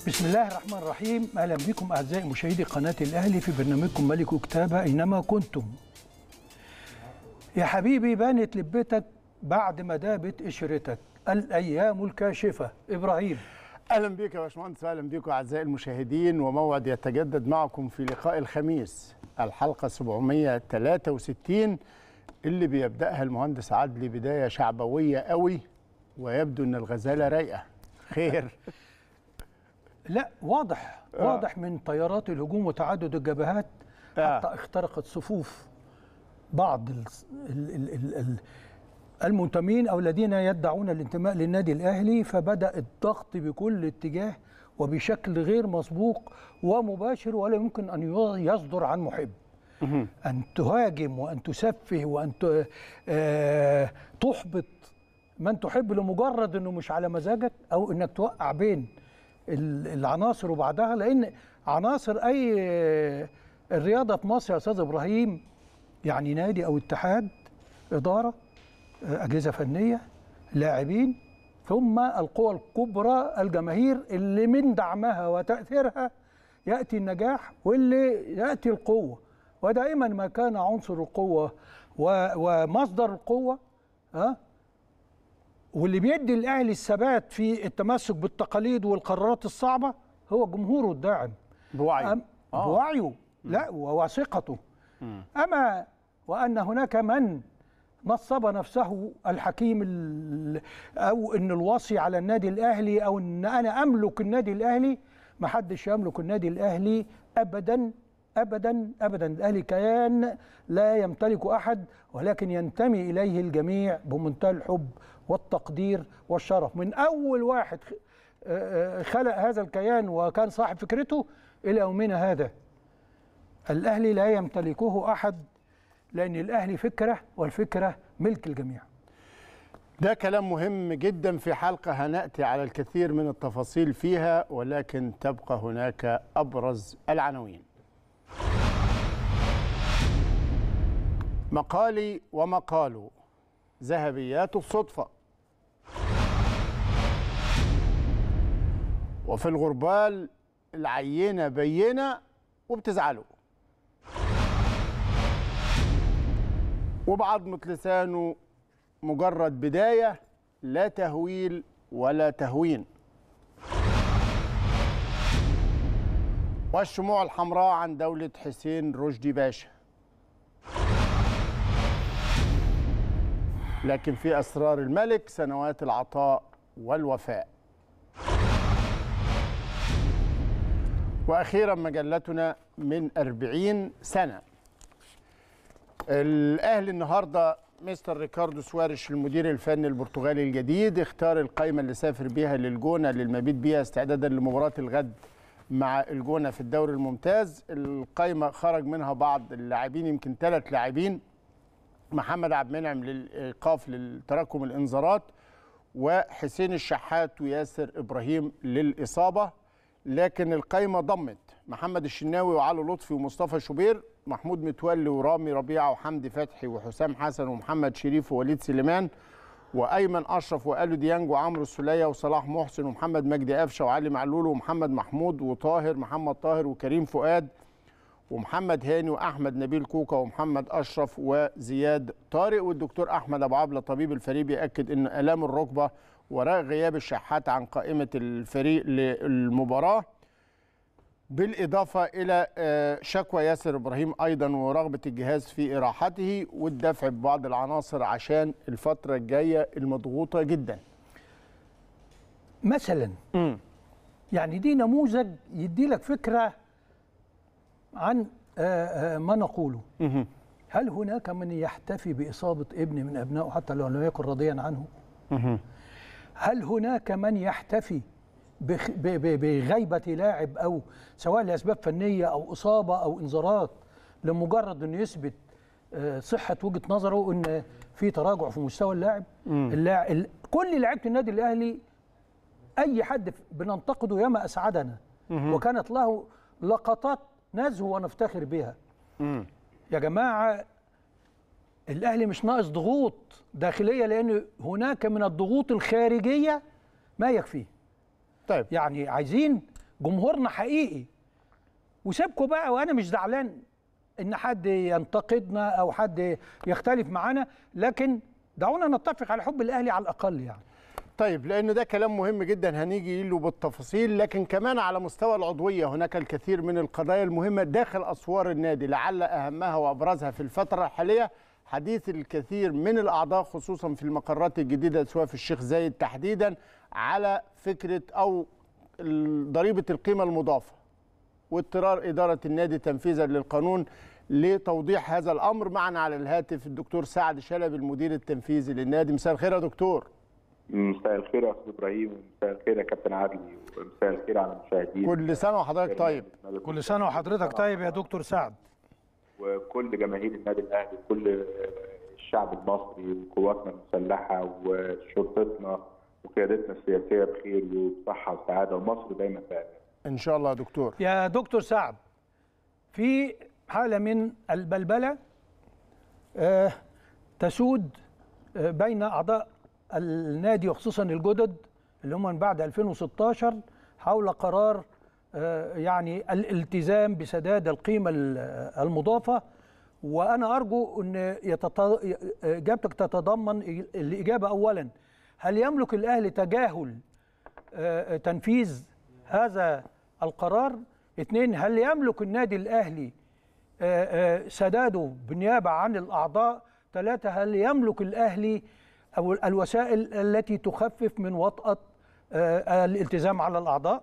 بسم الله الرحمن الرحيم اهلا بكم اعزائي مشاهدي قناه الاهلي في برنامجكم ملك كتابه اينما كنتم يا حبيبي بانت لبتك بعد ما دابت قشرتك الايام الكاشفه ابراهيم اهلا بك يا باشمهندس اهلا بكم اعزائي المشاهدين وموعد يتجدد معكم في لقاء الخميس الحلقه 763 اللي بيبداها المهندس عدلي بدايه شعبويه قوي ويبدو ان الغزاله رايقه خير لا واضح آه. واضح من طيارات الهجوم وتعدد الجبهات آه. حتى اخترقت صفوف بعض ال ال ال ال ال المنتمين او الذين يدعون الانتماء للنادي الاهلي فبدا الضغط بكل اتجاه وبشكل غير مسبوق ومباشر ولا يمكن ان يصدر عن محب ان تهاجم وان تسفه وان ت- آه، تحبط من تحب لمجرد انه مش على مزاجك او انك توقع بين ال- العناصر وبعدها لان عناصر اي آه، الرياضه في مصر يا استاذ ابراهيم يعني نادي او اتحاد اداره آه، اجهزه فنيه لاعبين ثم القوى الكبرى الجماهير اللي من دعمها وتاثيرها ياتي النجاح واللي ياتي القوه ودائما ما كان عنصر القوه و- ومصدر القوه ها واللي بيدي الاهلي الثبات في التمسك بالتقاليد والقرارات الصعبه هو جمهوره الداعم بوعي أم بوعيه لا ووثيقته اما وان هناك من نصب نفسه الحكيم ال- او ان الوصي على النادي الاهلي او ان انا املك النادي الاهلي ما حدش يملك النادي الاهلي ابدا ابدا ابدا الاهلي كيان لا يمتلك احد ولكن ينتمي اليه الجميع بمنتهى الحب والتقدير والشرف من اول واحد خ- آه، آه، خلق هذا الكيان وكان صاحب فكرته الى يومنا هذا الاهلي لا يمتلكه احد لان الاهلي فكره والفكره ملك الجميع ده كلام مهم جدا في حلقه هناتي على الكثير من التفاصيل فيها ولكن تبقى هناك ابرز العناوين مقالي ومقاله ذهبيات الصدفه وفي الغربال العينه بينه وبتزعلوا وبعضمة لسانه مجرد بداية لا تهويل ولا تهوين والشموع الحمراء عن دولة حسين رشدي باشا لكن في أسرار الملك سنوات العطاء والوفاء وأخيرا مجلتنا من أربعين سنة الاهلي النهارده مستر ريكاردو سواريش المدير الفني البرتغالي الجديد اختار القائمه اللي سافر بيها للجونه للمبيت بيها استعدادا لمباراه الغد مع الجونه في الدوري الممتاز القائمه خرج منها بعض اللاعبين يمكن ثلاث لاعبين محمد عبد المنعم للايقاف للتراكم الانذارات وحسين الشحات وياسر ابراهيم للاصابه لكن القايمه ضمت محمد الشناوي وعلي لطفي ومصطفى شوبير محمود متولي ورامي ربيعه وحمدي فتحي وحسام حسن ومحمد شريف ووليد سليمان وايمن اشرف والو ديانج وعمرو السوليه وصلاح محسن ومحمد مجدي قفشه وعلي معلول ومحمد محمود وطاهر محمد طاهر وكريم فؤاد ومحمد هاني واحمد نبيل كوكا ومحمد اشرف وزياد طارق والدكتور احمد ابو عبله طبيب الفريق بياكد ان الام الركبه وراء غياب الشحات عن قائمه الفريق للمباراه بالاضافه الى آه، شكوى ياسر ابراهيم ايضا ورغبه الجهاز في اراحته والدفع ببعض العناصر عشان الفتره الجايه المضغوطه جدا مثلا يعني دي نموذج يدي لك فكره عن آه، آه، ما نقوله هل هناك من يحتفي باصابه ابن من ابنائه حتى لو لم يكن راضيا عنه هل هناك من يحتفي بخ- ب- ب- بغيبه لاعب او سواء لاسباب فنيه او اصابه او انذارات لمجرد انه يثبت آه، صحه وجهه نظره ان في تراجع في مستوى اللاعب اللاعب ال- كل لعيبه النادي الاهلي اي حد ف- بننتقده ياما اسعدنا وكانت له لقطات نزهو ونفتخر بها يا جماعه الاهلي مش ناقص ضغوط داخليه لان هناك من الضغوط الخارجيه ما يكفيه طيب يعني عايزين جمهورنا حقيقي وسيبكوا بقى وانا مش زعلان ان حد ينتقدنا او حد يختلف معانا لكن دعونا نتفق على حب الاهلي على الاقل يعني طيب لأن ده كلام مهم جدا هنيجي له بالتفاصيل لكن كمان على مستوى العضوية هناك الكثير من القضايا المهمة داخل أسوار النادي لعل أهمها وأبرزها في الفترة الحالية حديث الكثير من الأعضاء خصوصا في المقرات الجديدة سواء في الشيخ زايد تحديدا على فكرة أو ضريبة القيمة المضافة واضطرار إدارة النادي تنفيذا للقانون لتوضيح هذا الأمر معنا على الهاتف الدكتور سعد شلبي المدير التنفيذي للنادي مساء الخير يا دكتور مساء الخير يا استاذ ابراهيم ومساء الخير يا كابتن عدلي ومساء الخير على المشاهدين كل سنة وحضرتك طيب كل سنه وحضرتك طيب يا دكتور سعد وكل جماهير النادي الاهلي وكل الشعب المصري وقواتنا المسلحه وشرطتنا وقيادتنا السياسيه بخير وبصحه وسعاده ومصر دايما بأمان. إن شاء الله يا دكتور يا دكتور سعد في حالة من البلبلة آه، تسود آه، بين أعضاء النادي وخصوصا الجدد اللي هم من بعد 2016 حول قرار آه، يعني الالتزام بسداد القيمة ال- المضافة وأنا أرجو أن يتط- إجابتك تتضمن الإجابة أولا هل يملك الأهلي تجاهل آه، تنفيذ هذا القرار اثنين هل يملك النادي الأهلي آه، آه، سداده بالنيابة عن الأعضاء ثلاثة هل يملك الأهلي أو الوسائل التي تخفف من وطأة آه، الالتزام على الأعضاء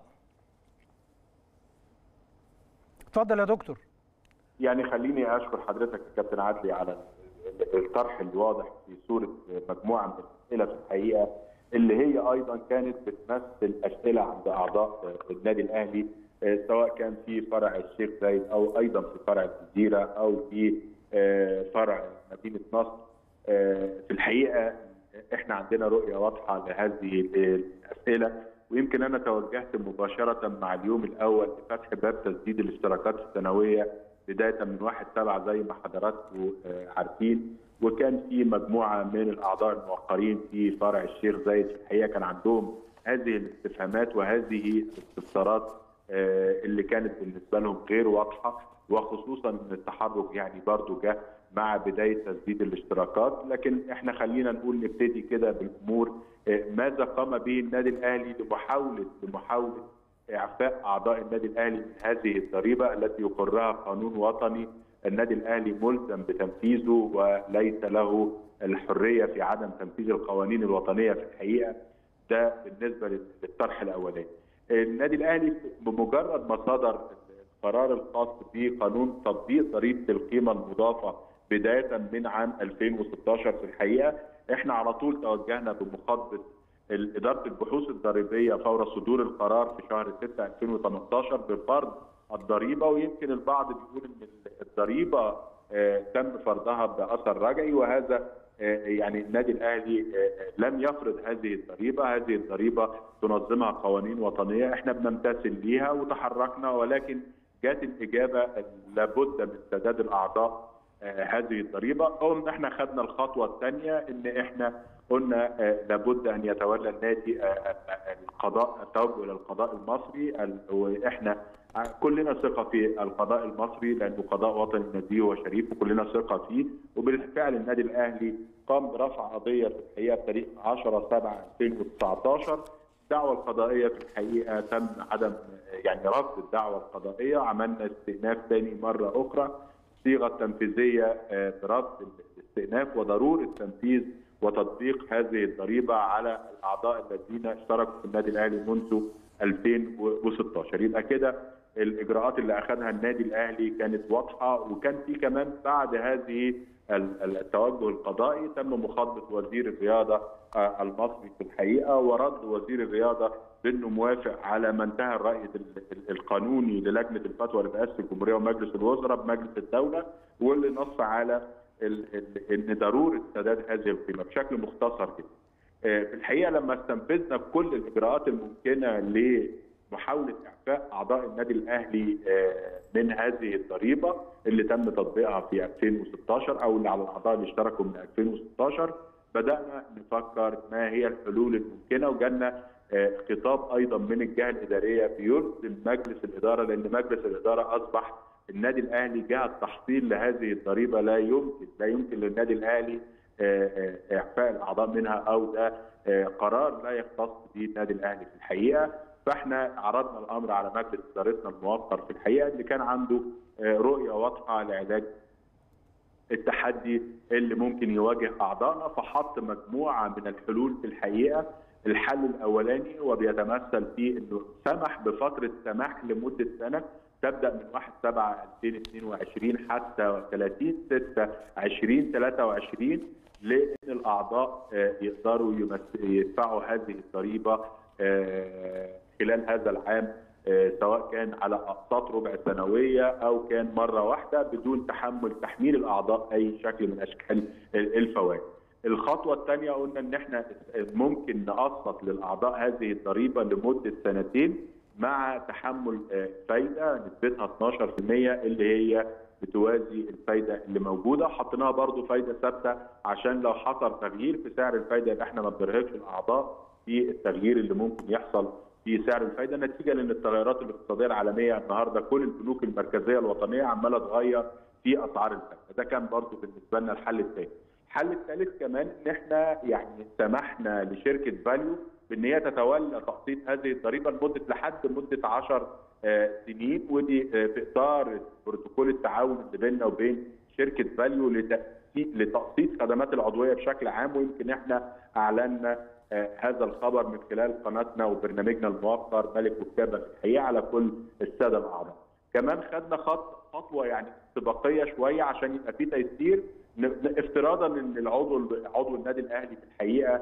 اتفضل يا دكتور يعني خليني اشكر حضرتك يا كابتن عدلي على الطرح الواضح في صوره مجموعه من الاسئله في الحقيقه اللي هي ايضا كانت بتمثل اسئله عند اعضاء النادي الاهلي آه، سواء كان في فرع الشيخ زايد او ايضا في فرع الجزيره او في آه، فرع مدينه نصر آه، في الحقيقه احنا عندنا رؤيه واضحه لهذه الاسئله ويمكن انا توجهت مباشره مع اليوم الاول لفتح باب تسديد الاشتراكات السنويه بدايه من 1 7 زي ما حضراتكم آه، عارفين وكان في مجموعه من الاعضاء الموقرين في فرع الشيخ زايد في الحقيقه كان عندهم هذه الاستفهامات وهذه الاستفسارات آه، اللي كانت بالنسبه لهم غير واضحه وخصوصا ان التحرك يعني برضو جه مع بدايه تسديد الاشتراكات لكن احنا خلينا نقول نبتدي كده بالامور آه، ماذا قام به النادي الاهلي لمحاوله لمحاوله اعفاء اعضاء النادي الاهلي من هذه الضريبه التي يقرها قانون وطني النادي الاهلي ملزم بتنفيذه وليس له الحريه في عدم تنفيذ القوانين الوطنيه في الحقيقه ده بالنسبه للطرح الاولاني. النادي الاهلي بمجرد ما صدر القرار الخاص بقانون تطبيق ضريبه القيمه المضافه بدايه من عام 2016 في الحقيقه احنا على طول توجهنا بمخاطبه اداره البحوث الضريبيه فور صدور القرار في شهر 6 2018 بفرض الضريبه ويمكن البعض بيقول ان الضريبه آه، تم فرضها باثر رجعي وهذا آه، يعني النادي الاهلي آه، لم يفرض هذه الضريبه، هذه الضريبه تنظمها قوانين وطنيه، احنا بنمتثل ليها وتحركنا ولكن جات الاجابه لابد من سداد الاعضاء آه، هذه الضريبه او ان احنا خدنا الخطوه الثانيه ان احنا قلنا آه، لابد ان يتولى النادي آه، آه، القضاء التوجه الى القضاء المصري ال- واحنا كلنا ثقه في القضاء المصري لانه قضاء وطني نزيه وشريف وكلنا ثقه فيه وبالفعل النادي الاهلي قام برفع قضيه في الحقيقه بتاريخ 10 7 2019 الدعوه القضائيه في الحقيقه تم عدم يعني رفض الدعوه القضائيه عملنا استئناف ثاني مره اخرى صيغه تنفيذيه آه، برفض الاستئناف وضروره تنفيذ وتطبيق هذه الضريبه على الاعضاء الذين اشتركوا في النادي الاهلي منذ 2016 يبقى كده الاجراءات اللي اخذها النادي الاهلي كانت واضحه وكان في كمان بعد هذه ال- ال- التوجه القضائي تم مخاطبه وزير الرياضه آه، المصري في الحقيقه ورد وزير الرياضه بانه موافق على ما انتهى الراي ال- ال- القانوني للجنه الفتوى لرئاسه الجمهوريه ومجلس الوزراء بمجلس الدوله واللي نص على ال- ال- ان ضروره سداد هذه القيمه بشكل مختصر جدا. آه، في الحقيقه لما استنفذنا كل الاجراءات الممكنه لمحاوله اعفاء اعضاء النادي الاهلي آه، من هذه الضريبه اللي تم تطبيقها في 2016 او اللي على الاعضاء اللي اشتركوا من 2016 بدانا نفكر ما هي الحلول الممكنه وجالنا خطاب ايضا من الجهه الاداريه بيلزم مجلس الاداره لان مجلس الاداره اصبح النادي الاهلي جهه تحصيل لهذه الضريبه لا يمكن لا يمكن للنادي الاهلي اعفاء الاعضاء منها او ده قرار لا يختص به النادي الاهلي في الحقيقه فاحنا عرضنا الامر على مجلس ادارتنا الموقر في الحقيقه اللي كان عنده رؤيه واضحه لعلاج التحدي اللي ممكن يواجه اعضائنا فحط مجموعه من الحلول في الحقيقه الحل الاولاني وبيتمثل في انه سمح بفتره سماح لمده سنه تبدا من 1 7 2022 حتى 30 6 2023 لان الاعضاء يقدروا يدفعوا هذه الضريبه خلال هذا العام سواء كان على اقساط ربع سنويه او كان مره واحده بدون تحمل تحميل الاعضاء اي شكل من اشكال الفوائد. الخطوه الثانيه قلنا ان احنا ممكن نقسط للاعضاء هذه الضريبه لمده سنتين مع تحمل فايده نسبتها 12% اللي هي بتوازي الفايده اللي موجوده حطيناها برضو فايده ثابته عشان لو حصل تغيير في سعر الفايده يبقى احنا ما بنرهقش الاعضاء في التغيير اللي ممكن يحصل في سعر الفايده نتيجه لان التغيرات الاقتصاديه العالميه النهارده كل البنوك المركزيه الوطنيه عماله تغير في اسعار الفايده ده كان برضو بالنسبه لنا الحل الثاني الحل الثالث كمان ان احنا يعني سمحنا لشركه فاليو بان هي تتولى تقسيط هذه الضريبه لمده لحد مده 10 سنين ودي في اطار بروتوكول التعاون اللي بيننا وبين شركه فاليو لتقسيط خدمات العضويه بشكل عام ويمكن احنا اعلنا هذا الخبر من خلال قناتنا وبرنامجنا الموقر ملك وكتابه في الحقيقه على كل الساده الاعضاء. كمان خدنا خط خطوه يعني استباقيه شويه عشان يبقى في تيسير افتراضا ان العضو عضو النادي الاهلي في الحقيقه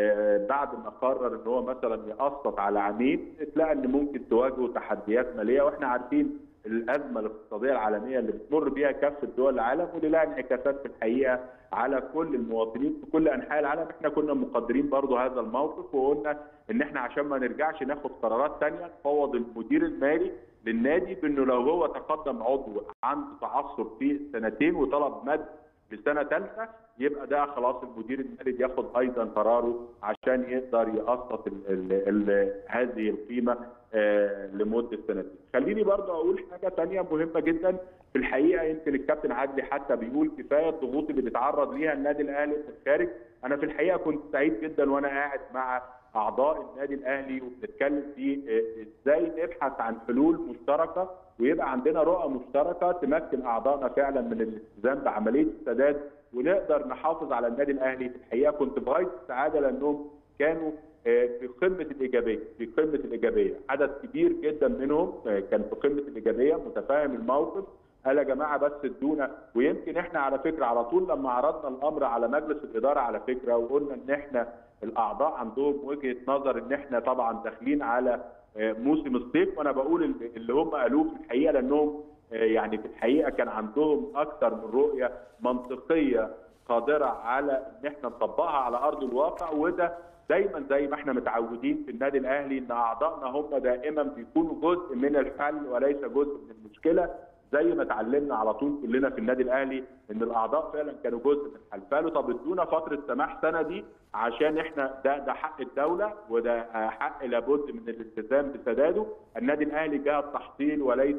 بعد ما قرر ان هو مثلا يقسط على عامين تلاقي ان ممكن تواجهه تحديات ماليه واحنا عارفين الازمه الاقتصاديه العالميه اللي بتمر بها كافه دول العالم واللي لها انعكاسات في الحقيقه على كل المواطنين في كل انحاء العالم احنا كنا مقدرين برضو هذا الموقف وقلنا ان احنا عشان ما نرجعش ناخد قرارات ثانيه نفوض المدير المالي للنادي بانه لو هو تقدم عضو عنده تعثر في سنتين وطلب مد لسنه ثالثه يبقى ده خلاص المدير المالي بياخد ايضا قراره عشان يقدر يقسط ال ال ال هذه القيمه آه لمده سنتين. خليني برضه اقول حاجه ثانيه مهمه جدا في الحقيقه يمكن الكابتن عدلي حتى بيقول كفايه الضغوط اللي بيتعرض ليها النادي الاهلي في الخارج، انا في الحقيقه كنت سعيد جدا وانا قاعد مع اعضاء النادي الاهلي وبنتكلم في ازاي نبحث عن حلول مشتركه ويبقى عندنا رؤى مشتركه تمكن اعضائنا فعلا من الالتزام بعمليه السداد ونقدر نحافظ على النادي الاهلي في الحقيقه كنت بغايه السعاده لانهم كانوا في قمه الايجابيه في قمه الايجابيه عدد كبير جدا منهم كان في قمه الايجابيه متفاهم الموقف قال يا جماعه بس ادونا ويمكن احنا على فكره على طول لما عرضنا الامر على مجلس الاداره على فكره وقلنا ان احنا الاعضاء عندهم وجهه نظر ان احنا طبعا داخلين على موسم الصيف وانا بقول اللي هم قالوه في الحقيقه لانهم يعني في الحقيقه كان عندهم اكثر من رؤيه منطقيه قادره على ان احنا نطبقها على ارض الواقع وده دايما زي ما احنا متعودين في النادي الاهلي ان اعضائنا هم دائما بيكونوا جزء من الحل وليس جزء من المشكله زي ما اتعلمنا على طول كلنا في النادي الاهلي ان الاعضاء فعلا كانوا جزء من الحل فقالوا طب ادونا فتره سماح سنه دي عشان احنا ده ده حق الدوله وده حق لابد من الالتزام بسداده النادي الاهلي جهه تحصيل وليس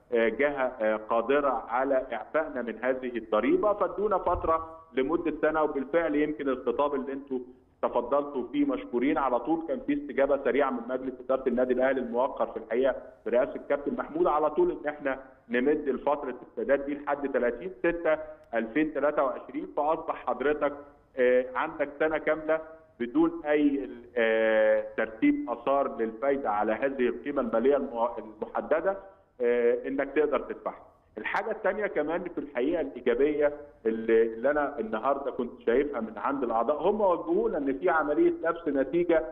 جهه قادره على اعفائنا من هذه الضريبه فادونا فتره لمده سنه وبالفعل يمكن الخطاب اللي انتم تفضلتوا فيه مشكورين على طول كان في استجابه سريعه من مجلس اداره النادي الاهلي الموقر في الحقيقه برئاسه الكابتن محمود على طول ان احنا نمد الفتره السداد دي لحد 30 6 2023 فاصبح حضرتك عندك سنه كامله بدون اي ترتيب اثار للفايده على هذه القيمه الماليه المحدده انك تقدر تدفعها. الحاجة الثانية كمان في الحقيقة الإيجابية اللي, اللي أنا النهاردة كنت شايفها من عند الأعضاء هم وجهونا إن في عملية نفس نتيجة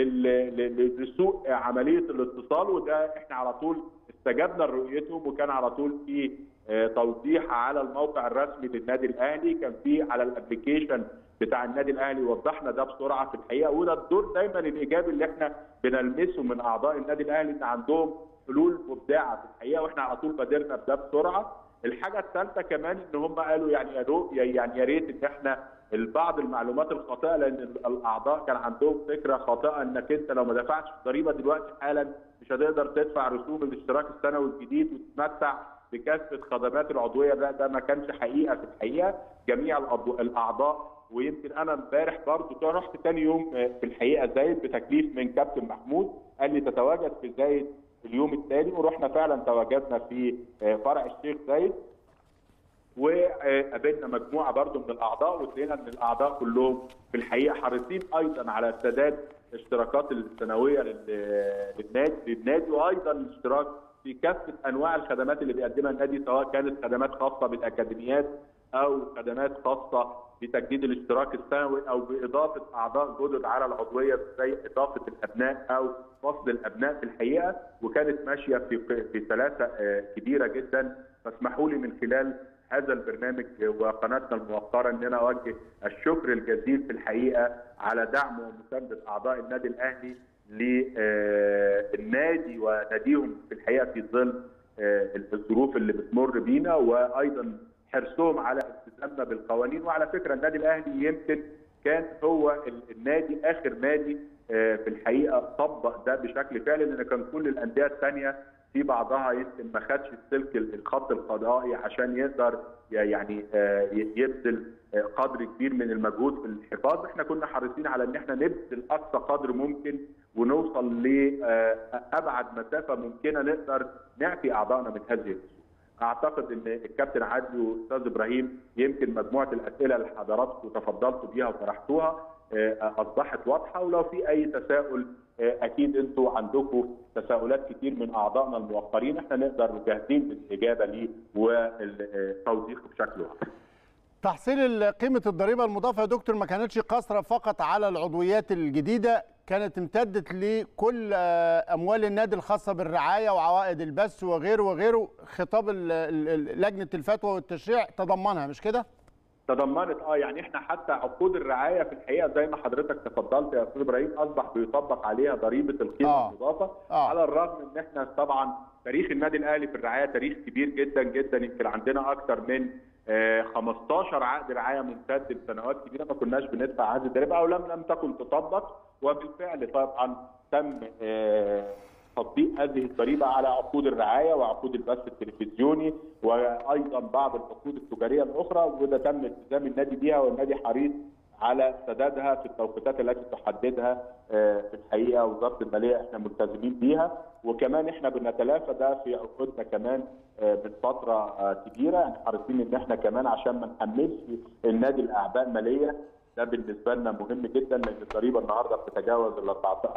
لسوء عملية الاتصال وده إحنا على طول استجبنا لرؤيتهم وكان على طول في توضيح على الموقع الرسمي للنادي الأهلي كان في على الأبلكيشن بتاع النادي الاهلي وضحنا ده بسرعه في الحقيقه وده الدور دايما الايجابي اللي احنا بنلمسه من اعضاء النادي الاهلي ان عندهم حلول مبدعه في الحقيقه واحنا على طول بادرنا بده بسرعه. الحاجه الثالثه كمان ان هم قالوا يعني يا يعني يا ريت ان احنا بعض المعلومات الخاطئه لان الاعضاء كان عندهم فكره خاطئه انك انت لو ما دفعتش الضريبه دلوقتي حالا مش هتقدر تدفع رسوم الاشتراك السنوي الجديد وتتمتع بكافه خدمات العضويه ده ده ما كانش حقيقه في الحقيقه جميع الأضو- الاعضاء ويمكن انا امبارح برضو رحت تاني يوم في الحقيقه زايد بتكليف من كابتن محمود قال لي تتواجد في زايد اليوم التالي ورحنا فعلا تواجدنا في فرع الشيخ زايد وقابلنا مجموعه برضو من الاعضاء ولقينا ان الاعضاء كلهم في الحقيقه حريصين ايضا على سداد اشتراكات السنويه لل- للنادي للنادي وايضا الاشتراك في كافه انواع الخدمات اللي بيقدمها النادي سواء كانت خدمات خاصه بالاكاديميات او خدمات خاصه بتجديد الاشتراك السنوي او باضافه اعضاء جدد على العضويه زي اضافه الابناء او فصل الابناء في الحقيقه وكانت ماشيه في في سلاسه آه، كبيره جدا فاسمحوا لي من خلال هذا البرنامج وقناتنا الموقره ان انا اوجه الشكر الجزيل في الحقيقه على دعم ومسانده اعضاء النادي الاهلي للنادي وناديهم في الحقيقه في ظل آه، الظروف اللي بتمر بينا وايضا حرصهم على التزامنا بالقوانين وعلى فكره النادي الاهلي يمكن كان هو ال- النادي اخر نادي آه، في الحقيقه طبق ده بشكل فعلي لان كان كل الانديه الثانيه في بعضها يمكن ما خدش السلك الخط القضائي عشان يقدر ي- يعني آه، ي- يبذل آه، قدر كبير من المجهود في الحفاظ احنا كنا حريصين على ان احنا نبذل اقصى قدر ممكن ونوصل لابعد مسافه ممكنه نقدر نعفي اعضائنا من هذه الرسوم اعتقد ان الكابتن عادل واستاذ ابراهيم يمكن مجموعه الاسئله اللي حضراتكم تفضلتوا بيها وطرحتوها آه، اصبحت واضحه ولو في اي تساؤل آه، اكيد انتوا عندكم تساؤلات كتير من اعضائنا الموقرين احنا نقدر جاهزين بالاجابه ليه وتوضيحه بشكل واضح. تحصيل قيمة الضريبة المضافة يا دكتور ما كانتش قاصرة فقط على العضويات الجديدة كانت امتدت لكل آه، أموال النادي الخاصة بالرعاية وعوائد البث وغيره وغيره خطاب ال- ال- ال- لجنة الفتوى والتشريع تضمنها مش كده؟ تضمنت اه يعني احنا حتى عقود الرعايه في الحقيقه زي ما حضرتك تفضلت يا استاذ ابراهيم اصبح بيطبق عليها ضريبه القيمه آه. المضافه آه. على الرغم ان احنا طبعا تاريخ النادي الاهلي في الرعايه تاريخ كبير جدا جدا يمكن عندنا اكثر من آه، 15 عقد رعايه ممتد لسنوات كبيره ما كناش بندفع هذه الضريبه او لم لم تكن تطبق وبالفعل طبعا تم آه، تطبيق هذه الضريبه على عقود الرعايه وعقود البث التلفزيوني وايضا بعض العقود التجاريه الاخرى وده تم التزام النادي بيها والنادي حريص على سدادها في التوقيتات التي تحددها آه، في الحقيقه وزاره الماليه احنا ملتزمين بيها وكمان احنا بنتلافى ده في عقودنا كمان آه، من فتره آه، كبيره يعني حريصين ان احنا كمان عشان ما نحملش النادي الاعباء ماليه ده بالنسبه لنا مهم جدا لان الضريبه النهارده بتتجاوز ال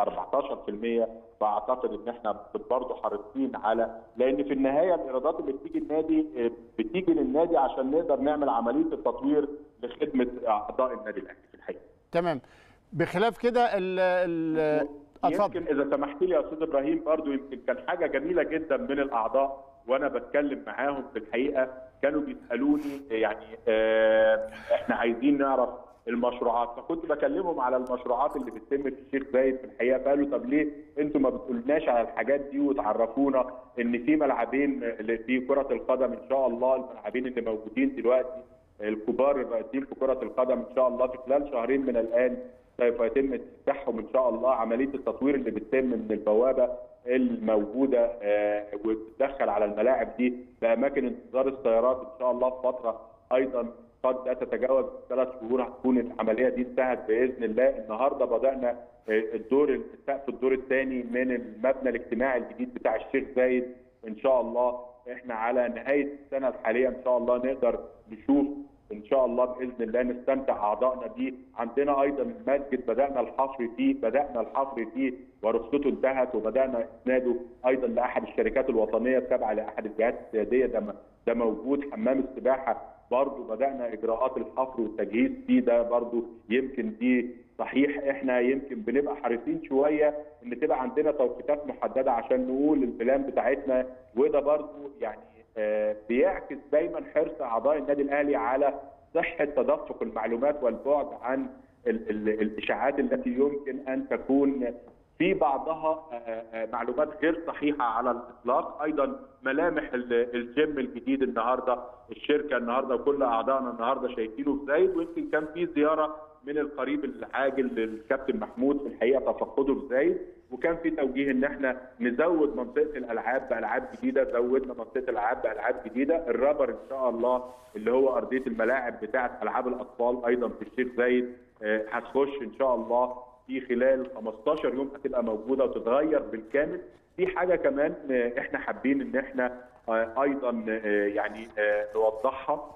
14% فاعتقد ان احنا برضه حريصين على لان في النهايه الايرادات اللي بتيجي النادي آه، بتيجي للنادي عشان نقدر نعمل عمليه التطوير لخدمه اعضاء النادي الاهلي في الحقيقه. تمام بخلاف كده ال ال اتفضل يمكن اذا سمحت لي يا استاذ ابراهيم برضو يمكن كان حاجه جميله جدا من الاعضاء وانا بتكلم معاهم في الحقيقه كانوا بيسالوني يعني آه، احنا عايزين نعرف المشروعات فكنت بكلمهم على المشروعات اللي بتتم في الشيخ زايد في الحقيقه فقالوا طب ليه انتوا ما بتقولناش على الحاجات دي وتعرفونا ان في ملعبين اللي في كره القدم ان شاء الله الملعبين اللي موجودين دلوقتي الكبار الرئيسيين في كره القدم ان شاء الله في خلال شهرين من الان سوف يتم افتتاحهم ان شاء الله عمليه التطوير اللي بتتم من البوابه الموجوده آه، وبتدخل على الملاعب دي باماكن انتظار السيارات ان شاء الله في فتره ايضا قد لا تتجاوز ثلاث شهور هتكون العمليه دي انتهت باذن الله النهارده بدانا آه، الدور سقف الدور الثاني من المبنى الاجتماعي الجديد بتاع الشيخ زايد ان شاء الله احنا على نهايه السنه الحاليه ان شاء الله نقدر نشوف ان شاء الله باذن الله نستمتع اعضائنا بيه عندنا ايضا المسجد بدانا الحفر فيه بدانا الحفر فيه ورخصته انتهت وبدانا اسناده ايضا لاحد الشركات الوطنيه التابعه لاحد الجهات السياديه ده م- ده موجود حمام السباحه برضه بدانا اجراءات الحفر والتجهيز فيه ده برضه يمكن دي صحيح احنا يمكن بنبقى حريصين شويه ان تبقى عندنا توقيتات محدده عشان نقول البلان بتاعتنا وده برضه يعني آه، بيعكس دايما حرص اعضاء النادي الاهلي على صحه تدفق المعلومات والبعد عن ال ال الاشاعات التي يمكن ان تكون في بعضها معلومات غير صحيحه على الاطلاق ايضا ملامح الجيم الجديد النهارده الشركه النهارده وكل اعضائنا النهارده شايفينه في زايد ويمكن كان في زياره من القريب العاجل للكابتن محمود في الحقيقه تفقده في زايد وكان في توجيه ان احنا نزود منطقه الالعاب بالعاب جديده زودنا منطقه الالعاب بالعاب جديده الرابر ان شاء الله اللي هو ارضيه الملاعب بتاعه العاب الاطفال ايضا في الشيخ زايد هتخش ان شاء الله في خلال 15 يوم هتبقى موجوده وتتغير بالكامل في حاجه كمان احنا حابين ان احنا ايضا يعني نوضحها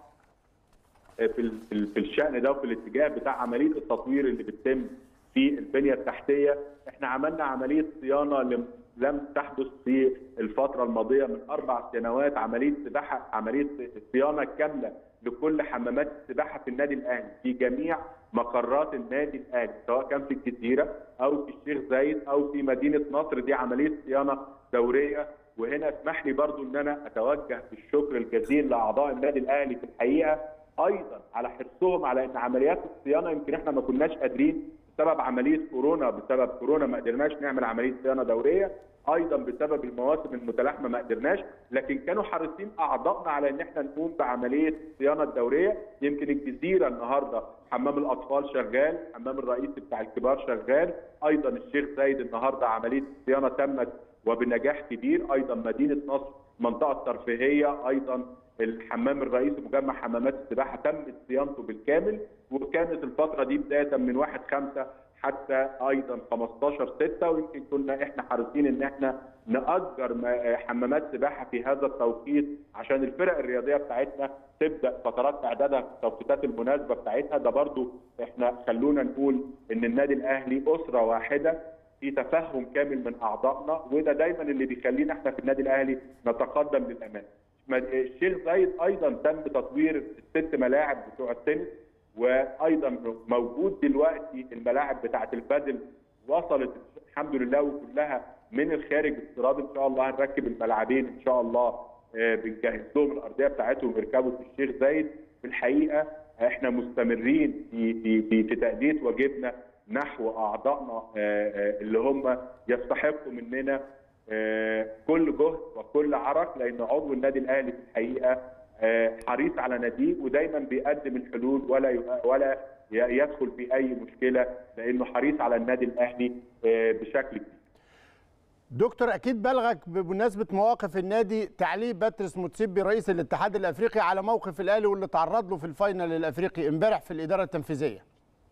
في في الشان ده وفي الاتجاه بتاع عمليه التطوير اللي بتتم في البنيه التحتيه احنا عملنا عمليه صيانه لم تحدث في الفتره الماضيه من اربع سنوات عمليه سباحه عمليه صيانه كامله لكل حمامات السباحه في النادي الاهلي في جميع مقرات النادي الاهلي سواء كان في الجزيره او في الشيخ زايد او في مدينه نصر دي عمليه صيانه دوريه وهنا اسمح لي برضو ان انا اتوجه بالشكر الجزيل لاعضاء النادي الاهلي في الحقيقه ايضا على حرصهم على ان عمليات الصيانه يمكن احنا ما كناش قادرين بسبب عمليه كورونا بسبب كورونا ما قدرناش نعمل عمليه صيانه دوريه ايضا بسبب المواسم المتلاحمه ما قدرناش لكن كانوا حريصين اعضائنا على ان احنا نقوم بعمليه الصيانه الدوريه يمكن الجزيره النهارده حمام الاطفال شغال حمام الرئيسي بتاع الكبار شغال ايضا الشيخ زايد النهارده عمليه الصيانه تمت وبنجاح كبير ايضا مدينه نصر منطقه ترفيهيه ايضا الحمام الرئيسي مجمع حمامات السباحه تمت صيانته بالكامل وكانت الفتره دي بدايه من 1 5 حتى ايضا 15 6 ويمكن كنا احنا حريصين ان احنا ناجر حمامات سباحه في هذا التوقيت عشان الفرق الرياضيه بتاعتنا تبدا فترات اعدادها في التوقيتات المناسبه بتاعتها ده برضو احنا خلونا نقول ان النادي الاهلي اسره واحده في تفهم كامل من اعضائنا وده دايما اللي بيخلينا احنا في النادي الاهلي نتقدم للامام. الشيخ زايد ايضا تم تطوير الست ملاعب بتوع التنس وايضا موجود دلوقتي الملاعب بتاعه البادل وصلت الحمد لله وكلها من الخارج استيراد ان شاء الله هنركب الملعبين ان شاء الله بنجهز لهم الارضيه بتاعتهم يركبوا في الشيخ زايد في الحقيقه احنا مستمرين في في في تاديه واجبنا نحو اعضائنا اللي هم يستحقوا مننا كل جهد وكل عرق لان عضو النادي الاهلي في الحقيقه حريص على ناديه ودايما بيقدم الحلول ولا ولا يدخل في اي مشكله لانه حريص على النادي الاهلي بشكل كبير. دكتور اكيد بلغك بمناسبه مواقف النادي تعليق باتريس موتسيبي رئيس الاتحاد الافريقي على موقف الاهلي واللي تعرض له في الفاينل الافريقي امبارح في الاداره التنفيذيه.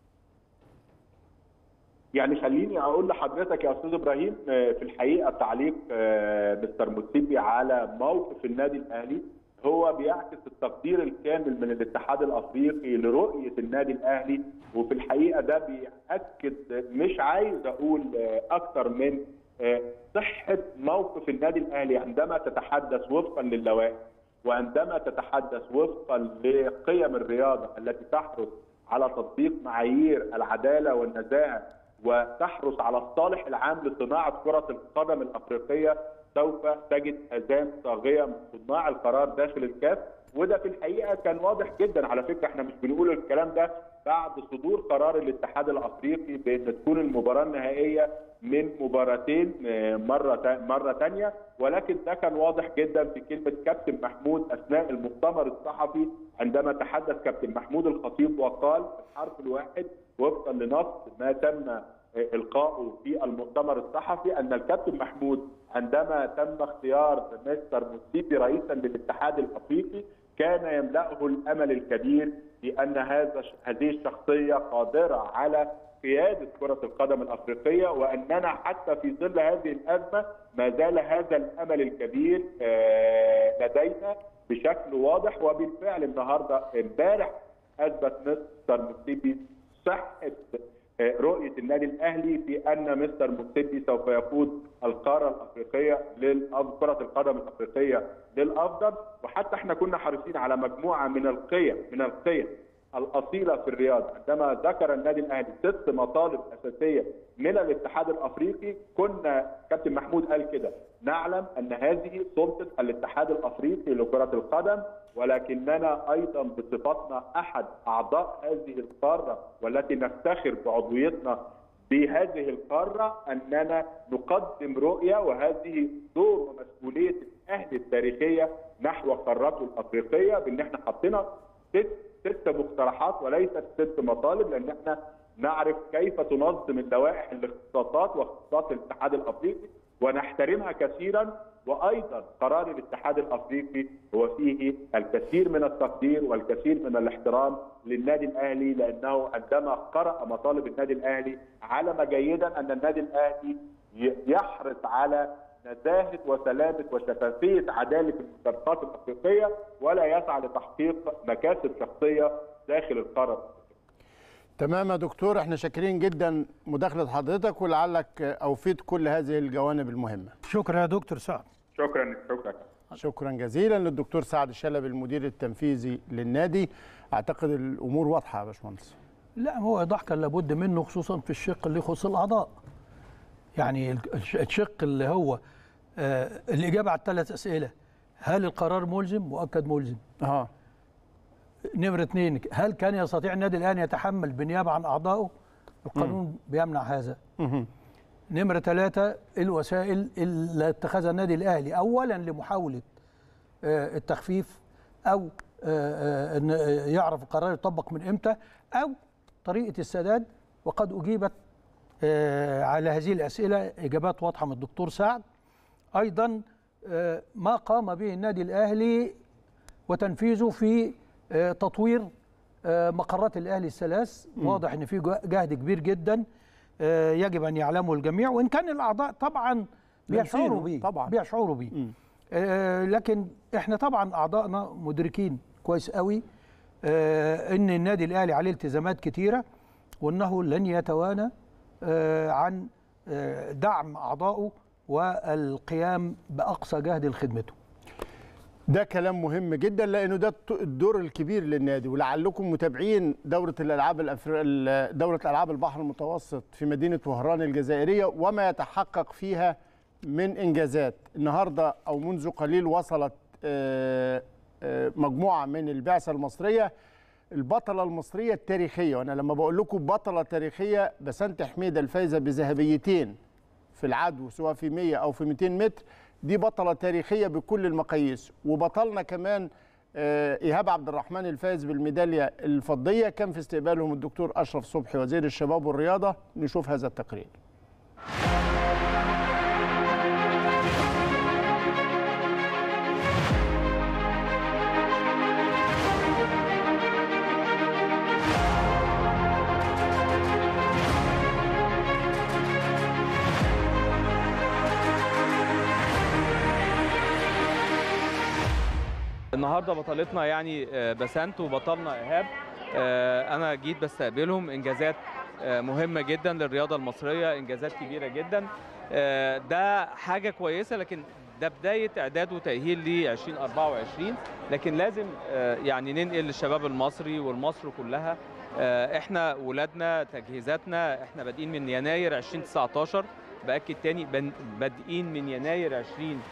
يعني خليني اقول لحضرتك يا استاذ ابراهيم في الحقيقه تعليق مستر موتسيبي على موقف النادي الاهلي هو بيعكس التقدير الكامل من الاتحاد الافريقي لرؤيه النادي الاهلي وفي الحقيقه ده بياكد مش عايز اقول اكثر من صحه موقف النادي الاهلي عندما تتحدث وفقا للوائح وعندما تتحدث وفقا لقيم الرياضه التي تحرص على تطبيق معايير العداله والنزاهه وتحرص على الصالح العام لصناعه كره القدم الافريقيه سوف تجد هزام طاغيه من صناع القرار داخل الكاف وده في الحقيقه كان واضح جدا على فكره احنا مش بنقول الكلام ده بعد صدور قرار الاتحاد الافريقي بان تكون المباراه النهائيه من مباراتين مره مره ثانيه ولكن ده كان واضح جدا في كلمه كابتن محمود اثناء المؤتمر الصحفي عندما تحدث كابتن محمود الخطيب وقال الحرف الواحد وفقا لنص ما تم القائه في المؤتمر الصحفي ان الكابتن محمود عندما تم اختيار مستر موسيبي رئيسا للاتحاد الافريقي كان يملأه الامل الكبير بان هذا هذه الشخصيه قادره على قياده كره القدم الافريقيه واننا حتى في ظل هذه الازمه ما زال هذا الامل الكبير لدينا بشكل واضح وبالفعل النهارده امبارح اثبت مستر موسيبي صحه رؤيه النادي الاهلي في ان مستر موسيبي سوف يقود القاره الافريقيه كره القدم الافريقيه للافضل وحتى احنا كنا حريصين على مجموعه من القيم من القيم الاصيله في الرياضه عندما ذكر النادي الاهلي ست مطالب اساسيه من الاتحاد الافريقي كنا كابتن محمود قال كده نعلم ان هذه سلطه الاتحاد الافريقي لكره القدم ولكننا ايضا بصفتنا احد اعضاء هذه القاره والتي نفتخر بعضويتنا بهذه القاره اننا نقدم رؤيه وهذه دور ومسؤوليه الاهلي التاريخيه نحو قارته الافريقيه بان احنا حطينا ست ست مقترحات وليست ست مطالب لان احنا نعرف كيف تنظم اللوائح الاختصاصات واختصاصات الاتحاد الافريقي ونحترمها كثيرا وايضا قرار الاتحاد الافريقي هو فيه الكثير من التقدير والكثير من الاحترام للنادي الاهلي لانه عندما قرا مطالب النادي الاهلي علم جيدا ان النادي الاهلي يحرص على نزاهه وسلامه وشفافيه عداله المسابقات الافريقيه ولا يسعى لتحقيق مكاسب شخصيه داخل القاره تمام يا دكتور احنا شاكرين جدا مداخله حضرتك ولعلك اوفيت كل هذه الجوانب المهمه شكرا يا دكتور سعد شكرا شكرا شكرا جزيلا للدكتور سعد الشلبي المدير التنفيذي للنادي اعتقد الامور واضحه يا باشمهندس لا هو ايضاح كان لابد منه خصوصا في الشق اللي يخص الاعضاء يعني الشق اللي هو آه الاجابه على الثلاث اسئله هل القرار ملزم مؤكد ملزم اه نمرة اثنين هل كان يستطيع النادي الآن يتحمل بالنيابة عن أعضائه؟ القانون م. بيمنع هذا. م. نمرة ثلاثة الوسائل اللي اتخذها النادي الأهلي أولا لمحاولة التخفيف أو أن يعرف القرار يطبق من إمتى أو طريقة السداد وقد أجيبت على هذه الأسئلة إجابات واضحة من الدكتور سعد أيضا ما قام به النادي الأهلي وتنفيذه في تطوير مقرات الاهلي الثلاث واضح ان في جهد كبير جدا يجب ان يعلمه الجميع وان كان الاعضاء طبعا بيشعروا بيه طبعا بيشعروا بيه لكن احنا طبعا اعضائنا مدركين كويس قوي ان النادي الاهلي عليه التزامات كتيره وانه لن يتوانى عن دعم اعضائه والقيام باقصى جهد لخدمته ده كلام مهم جدا لانه ده الدور الكبير للنادي ولعلكم متابعين دوره الالعاب الأفر... دوره العاب البحر المتوسط في مدينه وهران الجزائريه وما يتحقق فيها من انجازات النهارده او منذ قليل وصلت مجموعه من البعثه المصريه البطله المصريه التاريخيه وانا لما بقول لكم بطله تاريخيه بسنت حميده الفايزه بذهبيتين في العدو سواء في 100 او في 200 متر دي بطلة تاريخية بكل المقاييس وبطلنا كمان إيهاب عبد الرحمن الفائز بالميدالية الفضية كان في استقبالهم الدكتور أشرف صبحي وزير الشباب والرياضة نشوف هذا التقرير النهارده بطلتنا يعني بسنت وبطلنا ايهاب انا جيت بستقبلهم انجازات مهمه جدا للرياضه المصريه انجازات كبيره جدا ده حاجه كويسه لكن ده بدايه اعداد وتاهيل ل 2024 لكن لازم يعني ننقل للشباب المصري والمصر كلها احنا ولادنا تجهيزاتنا احنا بادئين من يناير 2019 باكد تاني بادئين من يناير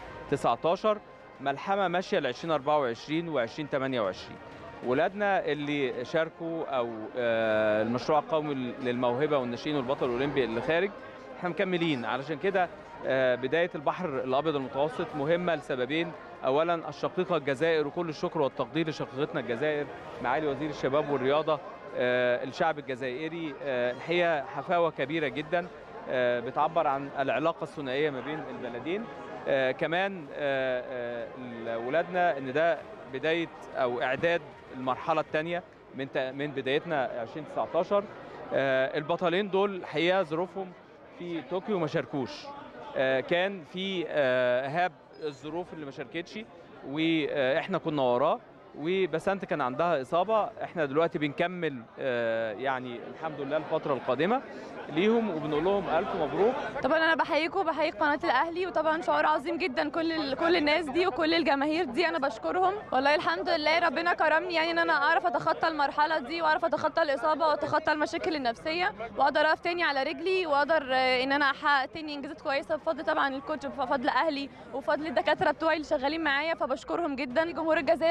2019 ملحمه ماشيه ل 2024 و 2028 ولادنا اللي شاركوا او المشروع القومي للموهبه والناشئين والبطل الاولمبي اللي خارج احنا مكملين علشان كده بدايه البحر الابيض المتوسط مهمه لسببين اولا الشقيقه الجزائر وكل الشكر والتقدير لشقيقتنا الجزائر معالي وزير الشباب والرياضه الشعب الجزائري الحقيقه حفاوه كبيره جدا بتعبر عن العلاقه الثنائيه ما بين البلدين آه كمان آه آه ولادنا ان ده بدايه او اعداد المرحله الثانيه من من بدايتنا 2019 آه البطلين دول الحقيقه ظروفهم في طوكيو ما شاركوش آه كان في آه ايهاب الظروف اللي ما شاركتش واحنا كنا وراه وبسنت كان عندها اصابه احنا دلوقتي بنكمل آه يعني الحمد لله الفتره القادمه ليهم وبنقول لهم الف مبروك طبعا انا بحييكم وبحيي قناه الاهلي وطبعا شعور عظيم جدا كل كل الناس دي وكل الجماهير دي انا بشكرهم والله الحمد لله ربنا كرمني يعني ان انا اعرف اتخطى المرحله دي واعرف اتخطى الاصابه واتخطى المشاكل النفسيه واقدر اقف تاني على رجلي واقدر ان انا احقق تاني انجازات كويسه بفضل طبعا الكوتش بفضل اهلي وفضل الدكاتره بتوعي اللي شغالين معايا فبشكرهم جدا جمهور الجزائر جمهور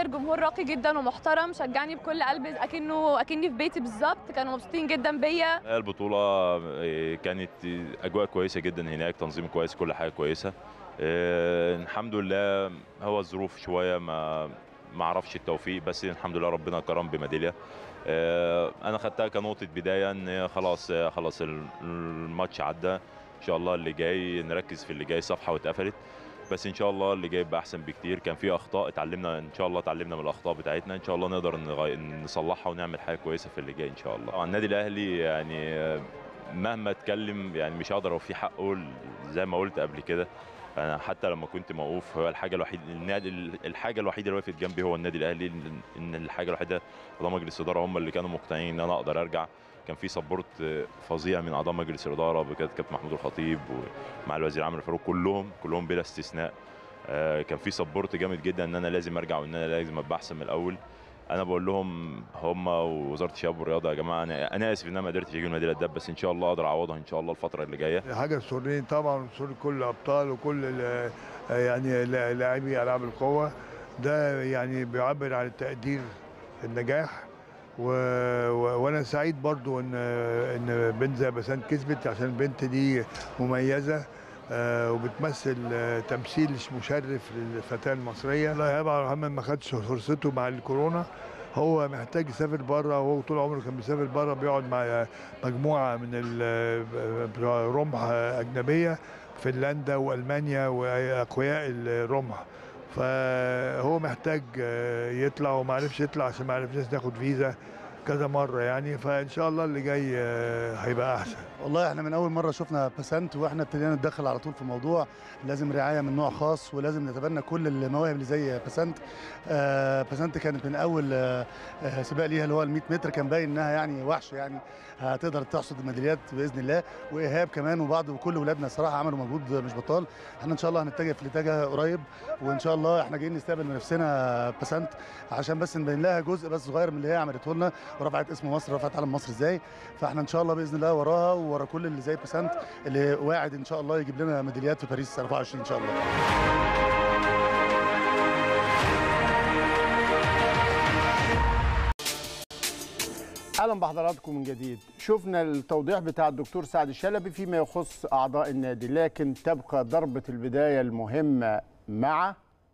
راقي جدا ومحترم شجعني بكل قلب اكنه اكني في بيتي بالظبط كانوا مبسوطين جدا بيا البطولة إيه، كانت أجواء كويسة جدا هناك تنظيم كويس كل حاجة كويسة إيه، الحمد لله هو الظروف شوية ما ما اعرفش التوفيق بس الحمد لله ربنا كرم بميدالية إيه، أنا خدتها كنقطة بداية إن خلاص خلاص الماتش عدى إن شاء الله اللي جاي نركز في اللي جاي صفحة واتقفلت بس ان شاء الله اللي جاي يبقى احسن بكتير كان في اخطاء اتعلمنا ان شاء الله اتعلمنا من الاخطاء بتاعتنا ان شاء الله نقدر نغي... نصلحها ونعمل حاجه كويسه في اللي جاي ان شاء الله طبعا النادي الاهلي يعني آه، مهما اتكلم يعني مش هقدر اوفيه حقه زي ما قلت قبل كده انا حتى لما كنت موقوف هو الحاجه الوحيده النادي الحاجه الوحيده اللي وقفت جنبي هو النادي الاهلي ان الحاجه الوحيده اعضاء مجلس الاداره هم اللي كانوا مقتنعين ان انا اقدر ارجع كان في سبورت فظيع من اعضاء مجلس الاداره بكده كابتن محمود الخطيب ومع الوزير عمرو فاروق كلهم كلهم بلا استثناء آه، كان في سبورت جامد جدا ان انا لازم ارجع وان انا لازم ابقى احسن من الاول انا بقول لهم هم ووزاره الشباب والرياضه يا جماعه انا انا اسف ان انا ما قدرتش اجيب الميداليه الذهب بس ان شاء الله اقدر اعوضها ان شاء الله الفتره اللي جايه حاجه تسرني طبعا وتسر كل الابطال وكل ال- يعني لاعبي العاب القوه ده يعني بيعبر عن التقدير النجاح و... و... وانا سعيد برضو ان ان بنت زي بسان كسبت عشان البنت دي مميزه آه، وبتمثل آه، تمثيل مشرف للفتاه المصريه الله يبقى محمد ما خدش فرصته مع الكورونا هو محتاج يسافر بره وهو طول عمره كان بيسافر بره بيقعد مع مجموعه من ال- بتوع رمح اجنبيه فنلندا والمانيا واقوياء الرمح فهو محتاج آه، يطلع وما عرفش يطلع عشان ما عرفناش ناخد فيزا كذا مره يعني فان شاء الله اللي جاي آه، هيبقى احسن والله احنا من اول مره شفنا باسنت واحنا ابتدينا نتدخل على طول في الموضوع لازم رعايه من نوع خاص ولازم نتبنى كل المواهب اللي زي باسنت آه باسنت كانت من اول آه آه، سباق ليها اللي هو ال 100 متر كان باين انها يعني وحش يعني هتقدر تحصد الميداليات باذن الله وايهاب كمان وبعض وكل ولادنا صراحه عملوا مجهود مش بطال احنا ان شاء الله هنتجه في الاتجاه قريب وان شاء الله احنا جايين نستقبل من نفسنا باسنت عشان بس نبين لها جزء بس صغير من اللي هي عملته لنا ورفعت اسم مصر رفعت علم مصر ازاي فاحنا ان شاء الله باذن الله وراها وورا كل اللي زي باسنت اللي واعد ان شاء الله يجيب لنا ميداليات في باريس 24 ان شاء الله اهلا بحضراتكم من جديد شفنا التوضيح بتاع الدكتور سعد الشلبي فيما يخص اعضاء النادي لكن تبقى ضربه البدايه المهمه مع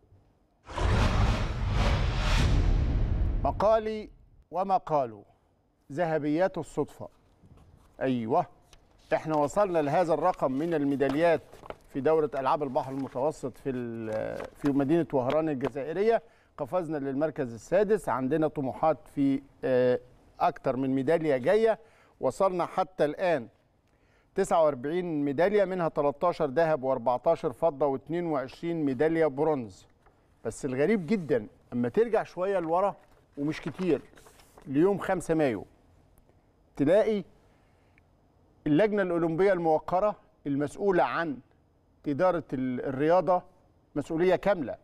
مقالي وما قالوا ذهبيات الصدفه ايوه احنا وصلنا لهذا الرقم من الميداليات في دوره العاب البحر المتوسط في ال- في مدينه وهران الجزائريه قفزنا للمركز السادس عندنا طموحات في آه، اكتر من ميداليه جايه وصلنا حتى الان 49 ميداليه منها 13 ذهب و14 فضه و22 ميداليه برونز بس الغريب جدا اما ترجع شويه لورا ومش كتير ليوم 5 مايو تلاقي اللجنه الاولمبيه الموقره المسؤوله عن اداره ال- الرياضه مسؤوليه كامله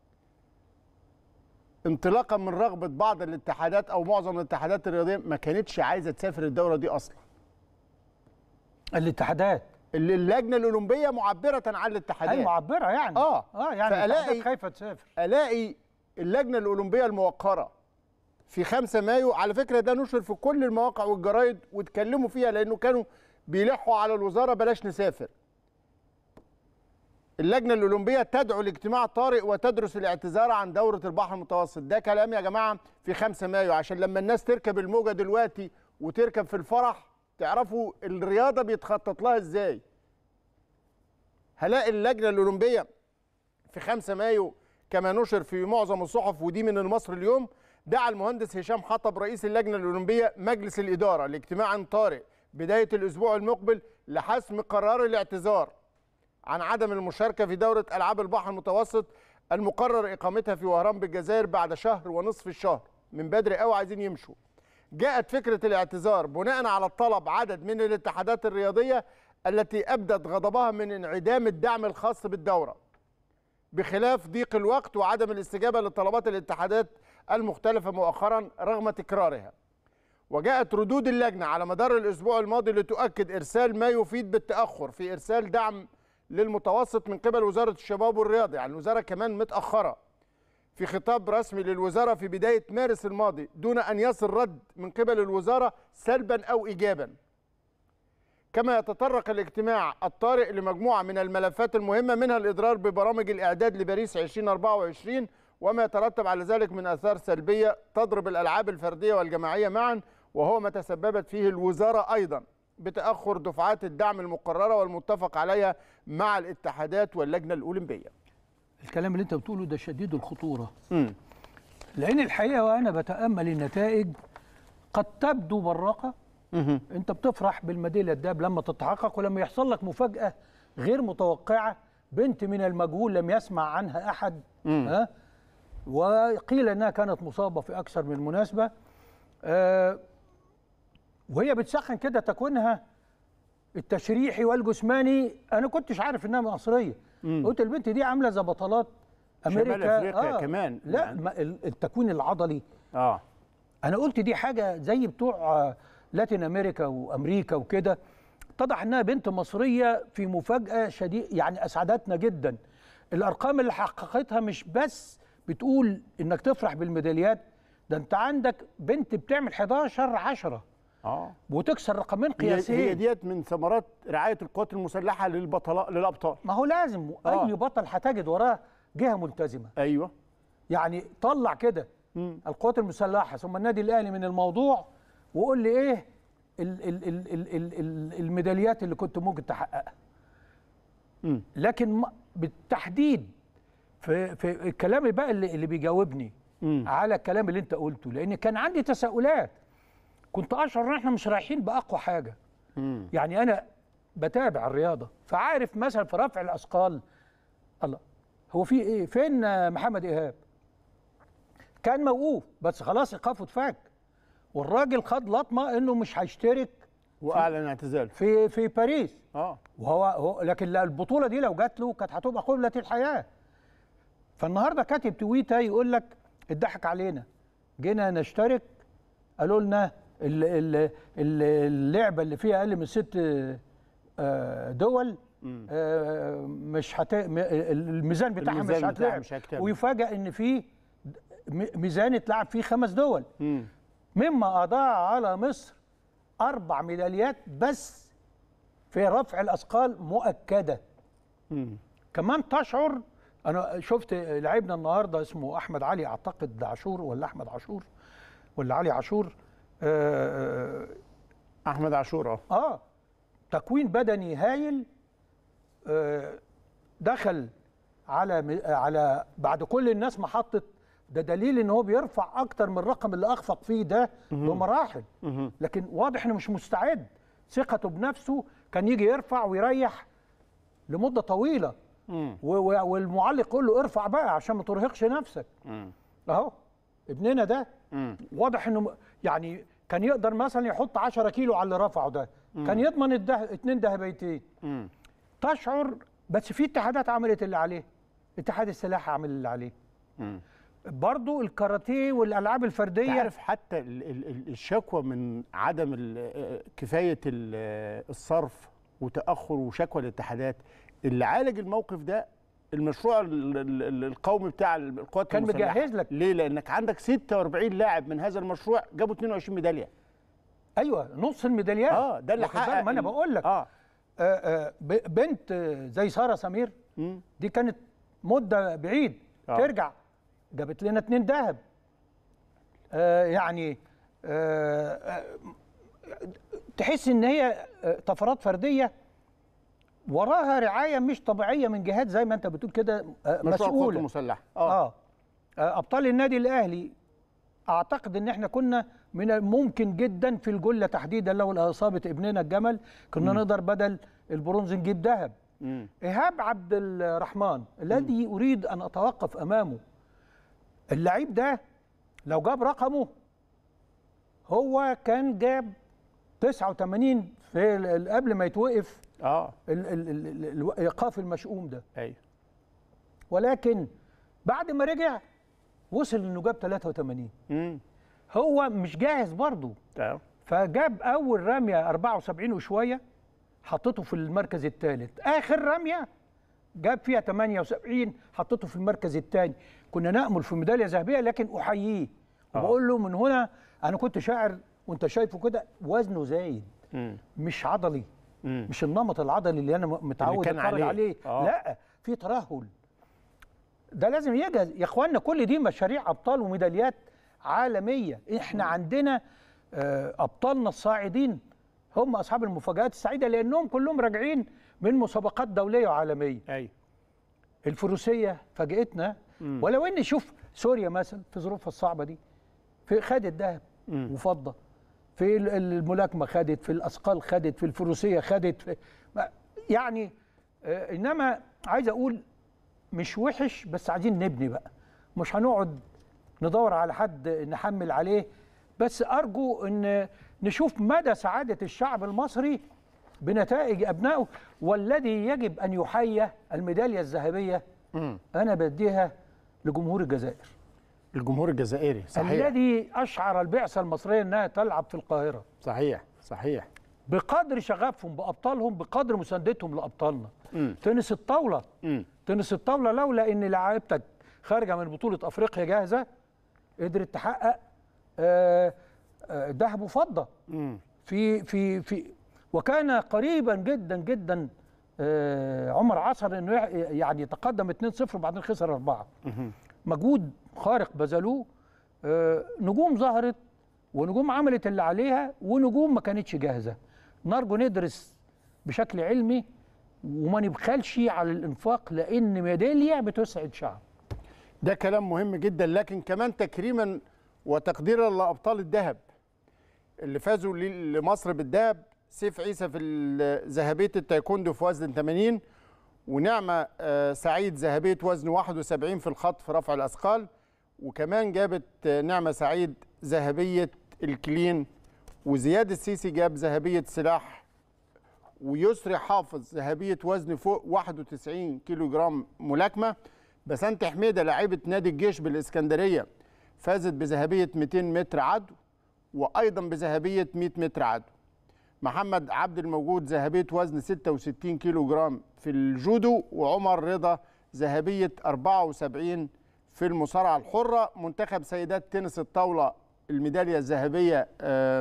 انطلاقا من رغبه بعض الاتحادات او معظم الاتحادات الرياضيه ما كانتش عايزه تسافر الدوره دي اصلا الاتحادات اللي اللجنه الاولمبيه معبره عن الاتحادات هي معبره يعني آه. اه يعني فألاقي- الاتحادات خايفه تسافر الاقي اللجنه الاولمبيه الموقره في 5 مايو على فكره ده نشر في كل المواقع والجرايد واتكلموا فيها لانه كانوا بيلحوا على الوزاره بلاش نسافر اللجنه الاولمبيه تدعو لاجتماع طارئ وتدرس الاعتذار عن دوره البحر المتوسط ده كلام يا جماعه في 5 مايو عشان لما الناس تركب الموجه دلوقتي وتركب في الفرح تعرفوا الرياضه بيتخطط لها ازاي هلاقي اللجنه الاولمبيه في 5 مايو كما نشر في معظم الصحف ودي من المصري اليوم دعا المهندس هشام حطب رئيس اللجنه الاولمبيه مجلس الاداره لاجتماع طارئ بدايه الاسبوع المقبل لحسم قرار الاعتذار عن عدم المشاركه في دوره العاب البحر المتوسط المقرر اقامتها في وهران بالجزائر بعد شهر ونصف الشهر من بدري قوي عايزين يمشوا جاءت فكره الاعتذار بناء على الطلب عدد من الاتحادات الرياضيه التي ابدت غضبها من انعدام الدعم الخاص بالدوره بخلاف ضيق الوقت وعدم الاستجابه لطلبات الاتحادات المختلفه مؤخرا رغم تكرارها. وجاءت ردود اللجنه على مدار الاسبوع الماضي لتؤكد ارسال ما يفيد بالتاخر في ارسال دعم للمتوسط من قبل وزاره الشباب والرياضه، يعني الوزاره كمان متاخره في خطاب رسمي للوزاره في بدايه مارس الماضي دون ان يصل رد من قبل الوزاره سلبا او ايجابا كما يتطرق الاجتماع الطارئ لمجموعه من الملفات المهمه منها الاضرار ببرامج الاعداد لباريس 2024 وما يترتب على ذلك من اثار سلبيه تضرب الالعاب الفرديه والجماعيه معا وهو ما تسببت فيه الوزاره ايضا بتاخر دفعات الدعم المقرره والمتفق عليها مع الاتحادات واللجنه الاولمبيه. الكلام اللي انت بتقوله ده شديد الخطوره امم لان الحقيقه وانا بتامل النتائج قد تبدو براقه انت بتفرح بالميداليه الذهب لما تتحقق ولما يحصل لك مفاجاه غير متوقعه بنت من المجهول لم يسمع عنها احد ها وقيل انها كانت مصابه في اكثر من مناسبه آه وهي بتسخن كده تكوينها التشريحي والجسماني انا كنتش عارف انها مصريه قلت البنت دي عامله زي بطلات شمال امريكا أفريقيا كمان. لا يعني. ما ال- التكوين العضلي اه انا قلت دي حاجه زي بتوع آه، لاتين امريكا وامريكا وكده اتضح انها بنت مصريه في مفاجاه شديده يعني اسعدتنا جدا الارقام اللي حققتها مش بس بتقول انك تفرح بالميداليات ده انت عندك بنت بتعمل 11 10 اه وتكسر رقمين هي, قياسيين هي ديت من ثمرات رعايه القوات المسلحه للبطلاء للابطال ما هو لازم آه. اي بطل هتجد وراه جهه ملتزمه ايوه يعني طلع كده مم. القوات المسلحه ثم النادي الاهلي من الموضوع وقول لي ايه ال ال ال ال ال ال الميداليات اللي كنت ممكن تحققها مم. لكن ما- بالتحديد في في الكلام بقى اللي, اللي بيجاوبني مم. على الكلام اللي انت قلته لان كان عندي تساؤلات كنت اشعر ان احنا مش رايحين باقوى حاجه مم. يعني انا بتابع الرياضه فعارف مثلا في رفع الاثقال الله هو في ايه فين آه، محمد ايهاب كان موقوف بس خلاص ايقافه اتفك والراجل خد لطمه انه مش هيشترك واعلن اعتزاله في في باريس اه وهو هو لكن لا البطوله دي لو جات له كانت هتبقى قبله الحياه فالنهارده كاتب تويته يقول لك اتضحك علينا جينا نشترك قالوا لنا ال- ال- ال- اللعبه اللي فيها اقل من ست آه، دول آه، مش هت... م- الميزان بتاعها مش الميزان بتاعها هتلعب مش هيكتمل. ويفاجئ ان في م- ميزان اتلعب فيه خمس دول مم. مما اضاع على مصر اربع ميداليات بس في رفع الاثقال مؤكده مم. كمان تشعر انا شفت لعيبنا النهارده اسمه احمد علي اعتقد عاشور ولا احمد عاشور ولا علي عاشور آه, احمد عاشور اه اه, آه تكوين بدني هايل آه دخل على م- على بعد كل الناس ما حطت ده دليل ان هو بيرفع اكتر من الرقم اللي اخفق فيه ده بمراحل لكن واضح انه مش مستعد ثقته بنفسه كان يجي يرفع ويريح لمده طويله مم. و- و- والمعلق يقول له ارفع بقى عشان ما ترهقش نفسك مم. اهو ابننا ده مم. واضح انه م- يعني كان يقدر مثلا يحط 10 كيلو على اللي رفعه ده كان يضمن الده... اتنين ذهبيتين مم. تشعر بس في اتحادات عملت اللي عليه اتحاد السلاح عمل اللي عليه مم. برضو الكاراتيه والالعاب الفرديه تعرف حتى ال- ال- ال- الشكوى من عدم ال- آه، كفايه ال- آه، الصرف وتاخر وشكوى الاتحادات اللي عالج الموقف ده المشروع ال- ال- ال- القومي بتاع القوات كان المسلحة. مجهز لك. ليه لانك عندك 46 لاعب من هذا المشروع جابوا 22 ميداليه ايوه نص الميداليات اه ده اللي واخد بالك؟ حقق ما انا ال- بقول لك اه آه، آه، ب- بنت آه، زي ساره سمير مم. دي كانت مده بعيد آه. ترجع جابت لنا اتنين ذهب آه يعني آه آه تحس ان هي آه، طفرات فرديه وراها رعايه مش طبيعيه من جهات زي ما انت بتقول كده آه، مشروع القوات مسؤوله المسلحه آه. آه. ابطال النادي الاهلي اعتقد ان احنا كنا من الممكن جدا في الجله تحديدا لو اصابه ابننا الجمل كنا نقدر بدل البرونز نجيب ذهب مم. ايهاب عبد الرحمن الذي اريد ان اتوقف امامه اللعيب ده لو جاب رقمه هو كان جاب 89 في ال- ال- قبل ما يتوقف اه ال- ال- ال- ال- الايقاف المشؤوم ده ايوه ولكن بعد ما رجع وصل انه جاب 83 مم. هو مش جاهز برضه تمام فجاب اول رميه 74 وشويه حطته في المركز الثالث اخر رميه جاب فيها 78 حطيته في المركز الثاني كنا نامل في ميداليه ذهبيه لكن احييه وبقول له من هنا انا كنت شاعر وانت شايفه كده وزنه زايد مش عضلي مش النمط العضلي اللي انا متعود كان اتفرج عليه. عليه آه. لا في ترهل ده لازم يجهز يا اخوانا كل دي مشاريع ابطال وميداليات عالميه احنا عندنا آه، ابطالنا الصاعدين هم اصحاب المفاجات السعيده لانهم كلهم راجعين من مسابقات دوليه وعالميه ايوه الفروسيه فاجئتنا ولو ان شوف سوريا مثلا في ظروفها الصعبه دي في خدت ذهب وفضه في ال- الملاكمه خدت في الاثقال خدت في الفروسيه خدت في ما- يعني آه، انما عايز اقول مش وحش بس عايزين نبني بقى مش هنقعد ندور على حد نحمل عليه بس ارجو ان نشوف مدى سعاده الشعب المصري بنتائج ابنائه والذي يجب ان يحيى الميداليه الذهبيه انا بديها لجمهور الجزائر الجمهور الجزائري صحيح الذي اشعر البعثه المصريه انها تلعب في القاهره صحيح صحيح بقدر شغفهم بابطالهم بقدر مساندتهم لابطالنا تنس الطاوله مم. تنس الطاوله لولا ان لعيبتك خارجه من بطوله افريقيا جاهزه قدرت تحقق آه، آه، ذهب وفضه مم. في في في وكان قريبا جدا جدا آه، عمر عصر انه يع- يعني يتقدم 2-0 وبعدين خسر اربعه مجهود خارق بذلوه آه، نجوم ظهرت ونجوم عملت اللي عليها ونجوم ما كانتش جاهزه نرجو ندرس بشكل علمي وما نبخلش على الانفاق لان ميداليه بتسعد شعب ده كلام مهم جدا لكن كمان تكريما وتقديرا لابطال الذهب اللي فازوا ل- لمصر بالذهب سيف عيسى في ال- ذهبيه التايكوندو في وزن 80 ونعمه آه، سعيد ذهبيه وزن 71 في الخط في رفع الاثقال وكمان جابت آه، نعمه سعيد ذهبيه الكلين وزياد السيسي جاب ذهبيه سلاح ويسري حافظ ذهبيه وزن فوق 91 كيلو جرام ملاكمه بسنت حميده لاعبه نادي الجيش بالاسكندريه فازت بذهبيه 200 متر عدو وايضا بذهبيه 100 متر عدو محمد عبد الموجود ذهبيه وزن 66 كيلو جرام في الجودو وعمر رضا ذهبيه 74 في المصارعه الحره منتخب سيدات تنس الطاوله الميداليه الذهبيه آه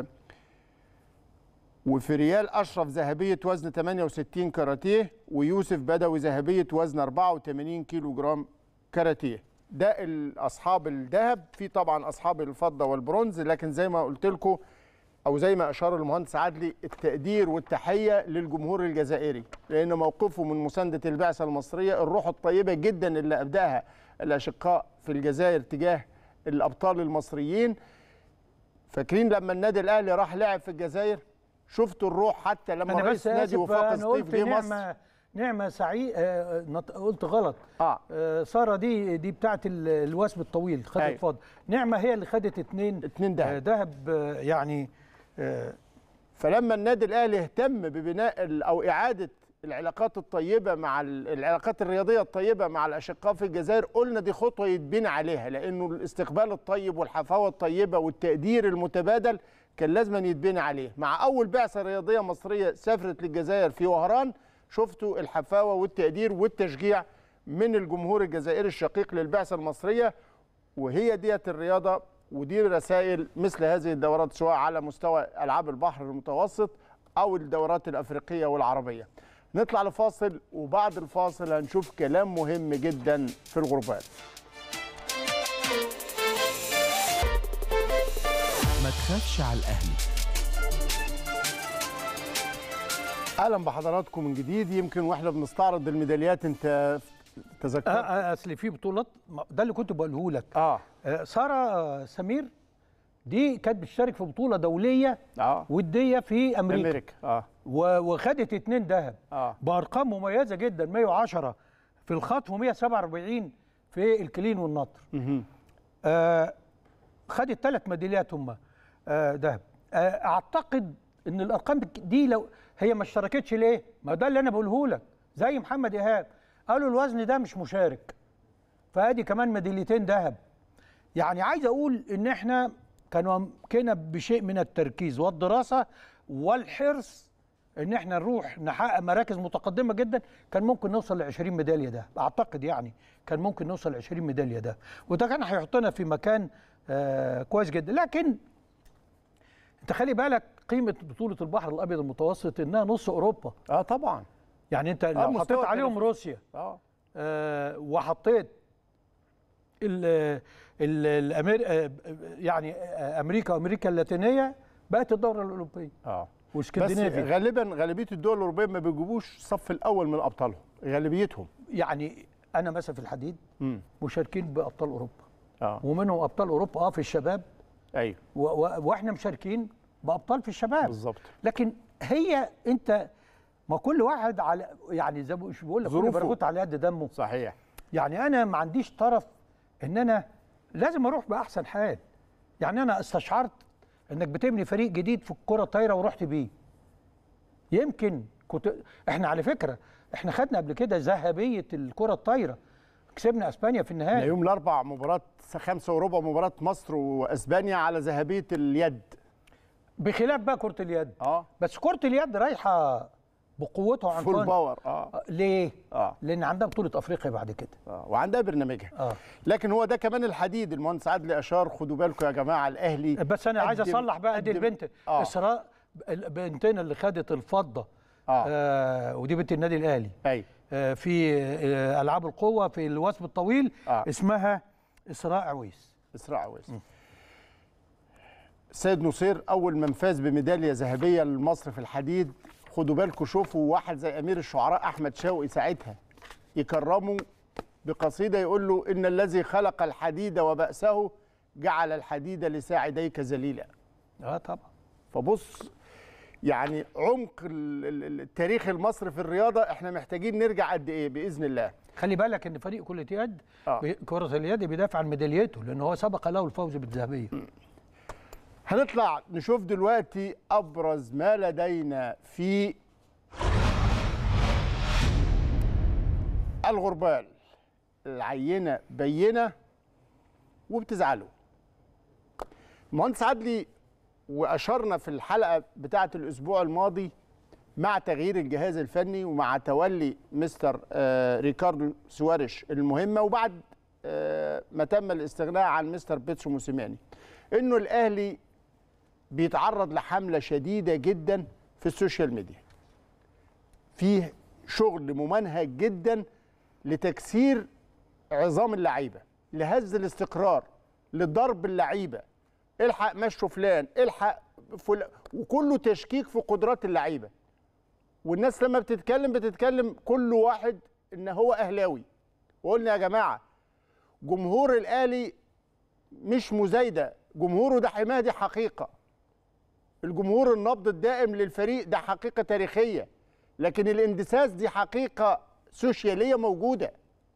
وفي ريال اشرف ذهبيه وزن 68 كاراتيه ويوسف بدوي ذهبيه وزن 84 كيلو جرام كاراتيه ده ال- اصحاب الذهب في طبعا اصحاب الفضه والبرونز لكن زي ما قلت لكم او زي ما اشار المهندس عدلي التقدير والتحيه للجمهور الجزائري لان موقفه من مسانده البعثه المصريه الروح الطيبه جدا اللي ابداها الاشقاء في الجزائر تجاه الابطال المصريين فاكرين لما النادي الاهلي راح لعب في الجزائر شفتوا الروح حتى لما انا رئيس بس نادي اسف وفاق انا سطيف قلت جه مصر نعمه نعمه سعيد آه نط- قلت غلط اه آه ساره دي دي بتاعت ال- الوثب الطويل خدت أيوة. فضل نعمه هي اللي خدت اتنين اتنين آه، دهب دهب آه، يعني آه، فلما النادي الاهلي اهتم ببناء ال- او اعاده العلاقات الطيبه مع ال- العلاقات الرياضيه الطيبه مع الاشقاء في الجزائر قلنا دي خطوه يتبنى عليها لانه الاستقبال الطيب والحفاوه الطيبه والتقدير المتبادل كان لازم أن يتبني عليه مع اول بعثه رياضيه مصريه سافرت للجزائر في وهران شفتوا الحفاوه والتقدير والتشجيع من الجمهور الجزائري الشقيق للبعثه المصريه وهي ديت الرياضه ودي رسائل مثل هذه الدورات سواء على مستوى العاب البحر المتوسط او الدورات الافريقيه والعربيه. نطلع لفاصل وبعد الفاصل هنشوف كلام مهم جدا في الغربال. ما تخافش على الأهلي اهلا بحضراتكم من جديد يمكن واحنا بنستعرض الميداليات انت آه، تذكرت آه، اصل في بطولات ده اللي كنت بقوله لك اه آه، ساره آه، سمير دي كانت بتشترك في بطوله دوليه اه وديه في امريكا, امريكا اه و- وخدت اتنين ذهب اه بارقام مميزه جدا 110 في الخطف و147 في الكلين والنطر مهم. آه خدت ثلاث ميداليات هم آه، ذهب آه اعتقد ان الارقام دي لو هي ما اشتركتش ليه ما ده اللي انا بقوله لك زي محمد ايهاب قالوا الوزن ده مش مشارك فادي كمان ميداليتين ذهب يعني عايز اقول ان احنا كانوا كنا بشيء من التركيز والدراسه والحرص ان احنا نروح نحقق مراكز متقدمه جدا كان ممكن نوصل ل 20 ميداليه ده اعتقد يعني كان ممكن نوصل ل 20 ميداليه ده وده كان هيحطنا في مكان آه كويس جدا لكن انت خلي بالك قيمه بطوله البحر الابيض المتوسط انها نص اوروبا اه طبعا يعني انت لو مستوى حطيت عليهم التنافس. روسيا اه آه وحطيت ال ال الأمير آه يعني آه امريكا وامريكا اللاتينيه بقت الدوره الاوروبيه اه بس واسكندنافيا غالبا غالبيه الدول الاوروبيه ما بيجيبوش الصف الاول من ابطالهم غالبيتهم يعني انا مثلا في الحديد امم مشاركين بابطال اوروبا اه ومنهم ابطال اوروبا اه في الشباب ايوه و و واحنا مشاركين بابطال في الشباب بالظبط لكن هي انت ما كل واحد على يعني زي ما بقول لك كل ظروفه. برغوت على قد دمه صحيح يعني انا ما عنديش طرف ان انا لازم اروح باحسن حال يعني انا استشعرت انك بتبني فريق جديد في الكره الطايره ورحت بيه يمكن كنت احنا على فكره احنا خدنا قبل كده ذهبيه الكره الطايره كسبنا اسبانيا في ده النهائي يوم الاربع مباراه خمسة وربع مباراه مصر واسبانيا على ذهبيه اليد بخلاف بقى كره اليد اه بس كره اليد رايحه بقوتها عن فول طن. باور اه ليه؟ اه لان عندها بطوله افريقيا بعد كده اه وعندها برنامجها اه لكن هو ده كمان الحديد المهندس عدلي اشار خدوا بالكم يا جماعه الاهلي بس انا عايز قدم- اصلح بقى دي قدم- البنت آه. اسراء البنتين اللي خدت الفضه اه آه ودي بنت النادي الاهلي ايوه آه في آه العاب القوه في الوثب الطويل آه. اسمها اسراء عويس اسراء عويس سيد نصير اول من فاز بميداليه ذهبيه لمصر في الحديد خدوا بالكم شوفوا واحد زي امير الشعراء احمد شوقي ساعتها يكرمه بقصيده يقول له ان الذي خلق الحديد وبأسه جعل الحديد لساعديك ذليلا اه طبعا فبص يعني عمق ال- ال- التاريخ المصري في الرياضه احنا محتاجين نرجع قد ايه باذن الله خلي بالك ان فريق كره يد آه. بي- كره اليد بيدافع عن ميداليته لان هو سبق له الفوز بالذهبيه هنطلع نشوف دلوقتي ابرز ما لدينا في الغربال العينه بينه وبتزعلوا مهندس عدلي واشرنا في الحلقه بتاعه الاسبوع الماضي مع تغيير الجهاز الفني ومع تولي مستر آه ريكاردو سواريش المهمه وبعد آه ما تم الاستغناء عن مستر بيتسو موسيماني انه الاهلي بيتعرض لحمله شديده جدا في السوشيال ميديا فيه شغل ممنهج جدا لتكسير عظام اللعيبه لهز الاستقرار لضرب اللعيبه الحق مشوا فلان الحق فلان وكله تشكيك في قدرات اللعيبه والناس لما بتتكلم بتتكلم كل واحد ان هو اهلاوي وقلنا يا جماعه جمهور الاهلي مش مزايده جمهوره ده حماه دي حقيقه الجمهور النبض الدائم للفريق ده حقيقه تاريخيه لكن الاندساس دي حقيقه سوشياليه موجوده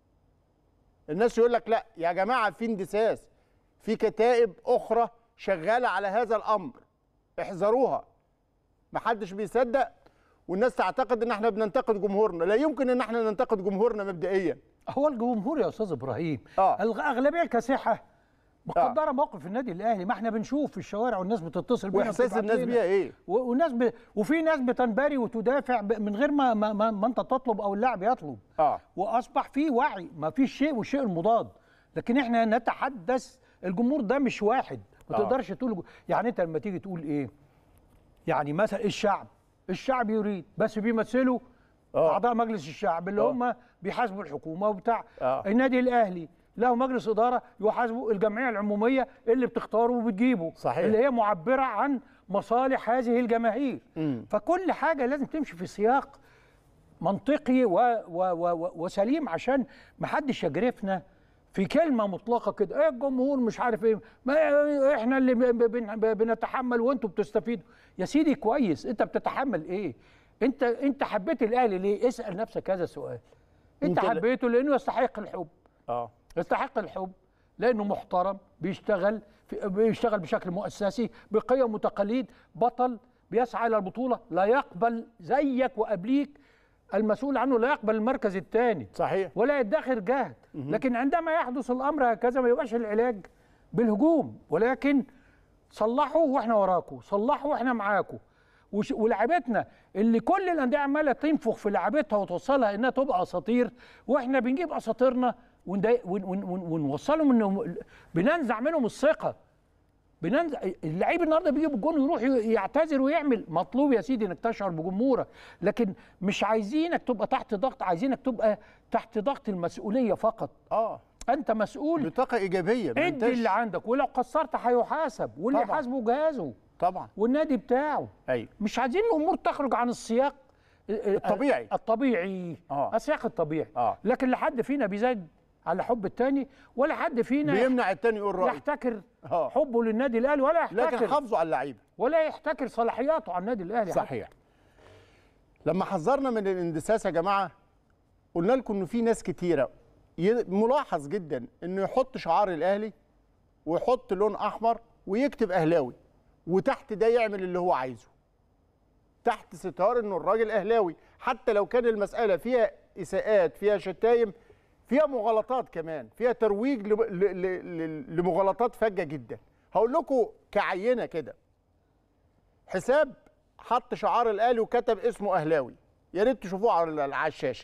الناس يقول لك لا يا جماعه في اندساس في كتائب اخرى شغاله على هذا الامر احذروها محدش بيصدق والناس تعتقد ان احنا بننتقد جمهورنا لا يمكن ان احنا ننتقد جمهورنا مبدئيا هو الجمهور يا استاذ ابراهيم آه. الاغلبيه الكاسحه مقدره موقف النادي الاهلي ما احنا بنشوف في الشوارع والناس بتتصل بينا واحساس وبتبعت الناس لنا. بيها ايه و- والناس ب... وفي ناس بتنبري وتدافع ب... من غير ما ما, ما, ما انت تطلب او اللاعب يطلب اه واصبح في وعي ما فيش شيء والشيء المضاد لكن احنا نتحدث الجمهور ده مش واحد ما آه. تقدرش تقول جو- يعني انت لما تيجي تقول ايه يعني مثلا الشعب الشعب يريد بس بيمثلوا آه. اعضاء مجلس الشعب اللي آه. هم بيحاسبوا الحكومه وبتاع آه. النادي الاهلي له مجلس اداره يحاسبوا الجمعيه العموميه اللي بتختاره وبتجيبه صحيح. اللي هي معبره عن مصالح هذه الجماهير مم. فكل حاجه لازم تمشي في سياق منطقي و و و و وسليم عشان ما حدش يجرفنا في كلمه مطلقه كده ايه الجمهور مش عارف ايه ما احنا اللي ب- ب- بن- بنتحمل وانتوا بتستفيدوا يا سيدي كويس انت بتتحمل ايه انت انت حبيت الاهلي ليه اسال نفسك هذا السؤال انت, أنت ل- حبيته لانه يستحق الحب اه يستحق الحب لانه محترم بيشتغل في بيشتغل بشكل مؤسسي بقيم وتقاليد بطل بيسعى الى البطوله لا يقبل زيك وقبليك المسؤول عنه لا يقبل المركز الثاني صحيح ولا يدخر جهد لكن عندما يحدث الامر هكذا ما يبقاش العلاج بالهجوم ولكن صلحوا واحنا وراكم صلحوا واحنا معاكم وش- ولاعيبتنا اللي كل الانديه عماله تنفخ في لعيبتها وتوصلها انها تبقى اساطير واحنا بنجيب اساطيرنا ونضايق- ون- ون- ون- ونوصلهم انهم بننزع منهم الثقه بننزع اللعيب النهارده بيجيب الجون ويروح ي- يعتذر ويعمل مطلوب يا سيدي انك تشعر بجمهورك لكن مش عايزينك تبقى تحت ضغط عايزينك تبقى تحت ضغط المسؤوليه فقط اه انت مسؤول بطاقه ايجابيه ما ادي انتش- اللي عندك ولو قصرت هيحاسب واللي طبعاً. يحاسبه جهازه طبعا والنادي بتاعه ايوه مش عايزين الامور تخرج عن السياق الطبيعي. الطبيعي آه. السياق الطبيعي آه. لكن لا حد فينا بيزاد على حب التاني ولا حد فينا بيمنع التاني يقول رايه يحتكر آه. حبه للنادي الاهلي ولا لكن يحتكر حافظوا على اللعيبه ولا يحتكر صلاحياته على النادي الاهلي حتى. صحيح لما حذرنا من الاندساس يا جماعه قلنا لكم انه في ناس كتيره ي- ملاحظ جدا انه يحط شعار الاهلي ويحط لون احمر ويكتب اهلاوي وتحت ده يعمل اللي هو عايزه تحت ستار انه الراجل اهلاوي حتى لو كان المساله فيها اساءات فيها شتايم فيها مغالطات كمان فيها ترويج لم- ل- ل- ل- لمغالطات فجه جدا هقول لكم كعينه كده حساب حط شعار الاهلي وكتب اسمه اهلاوي يا ريت تشوفوه على على الشاشه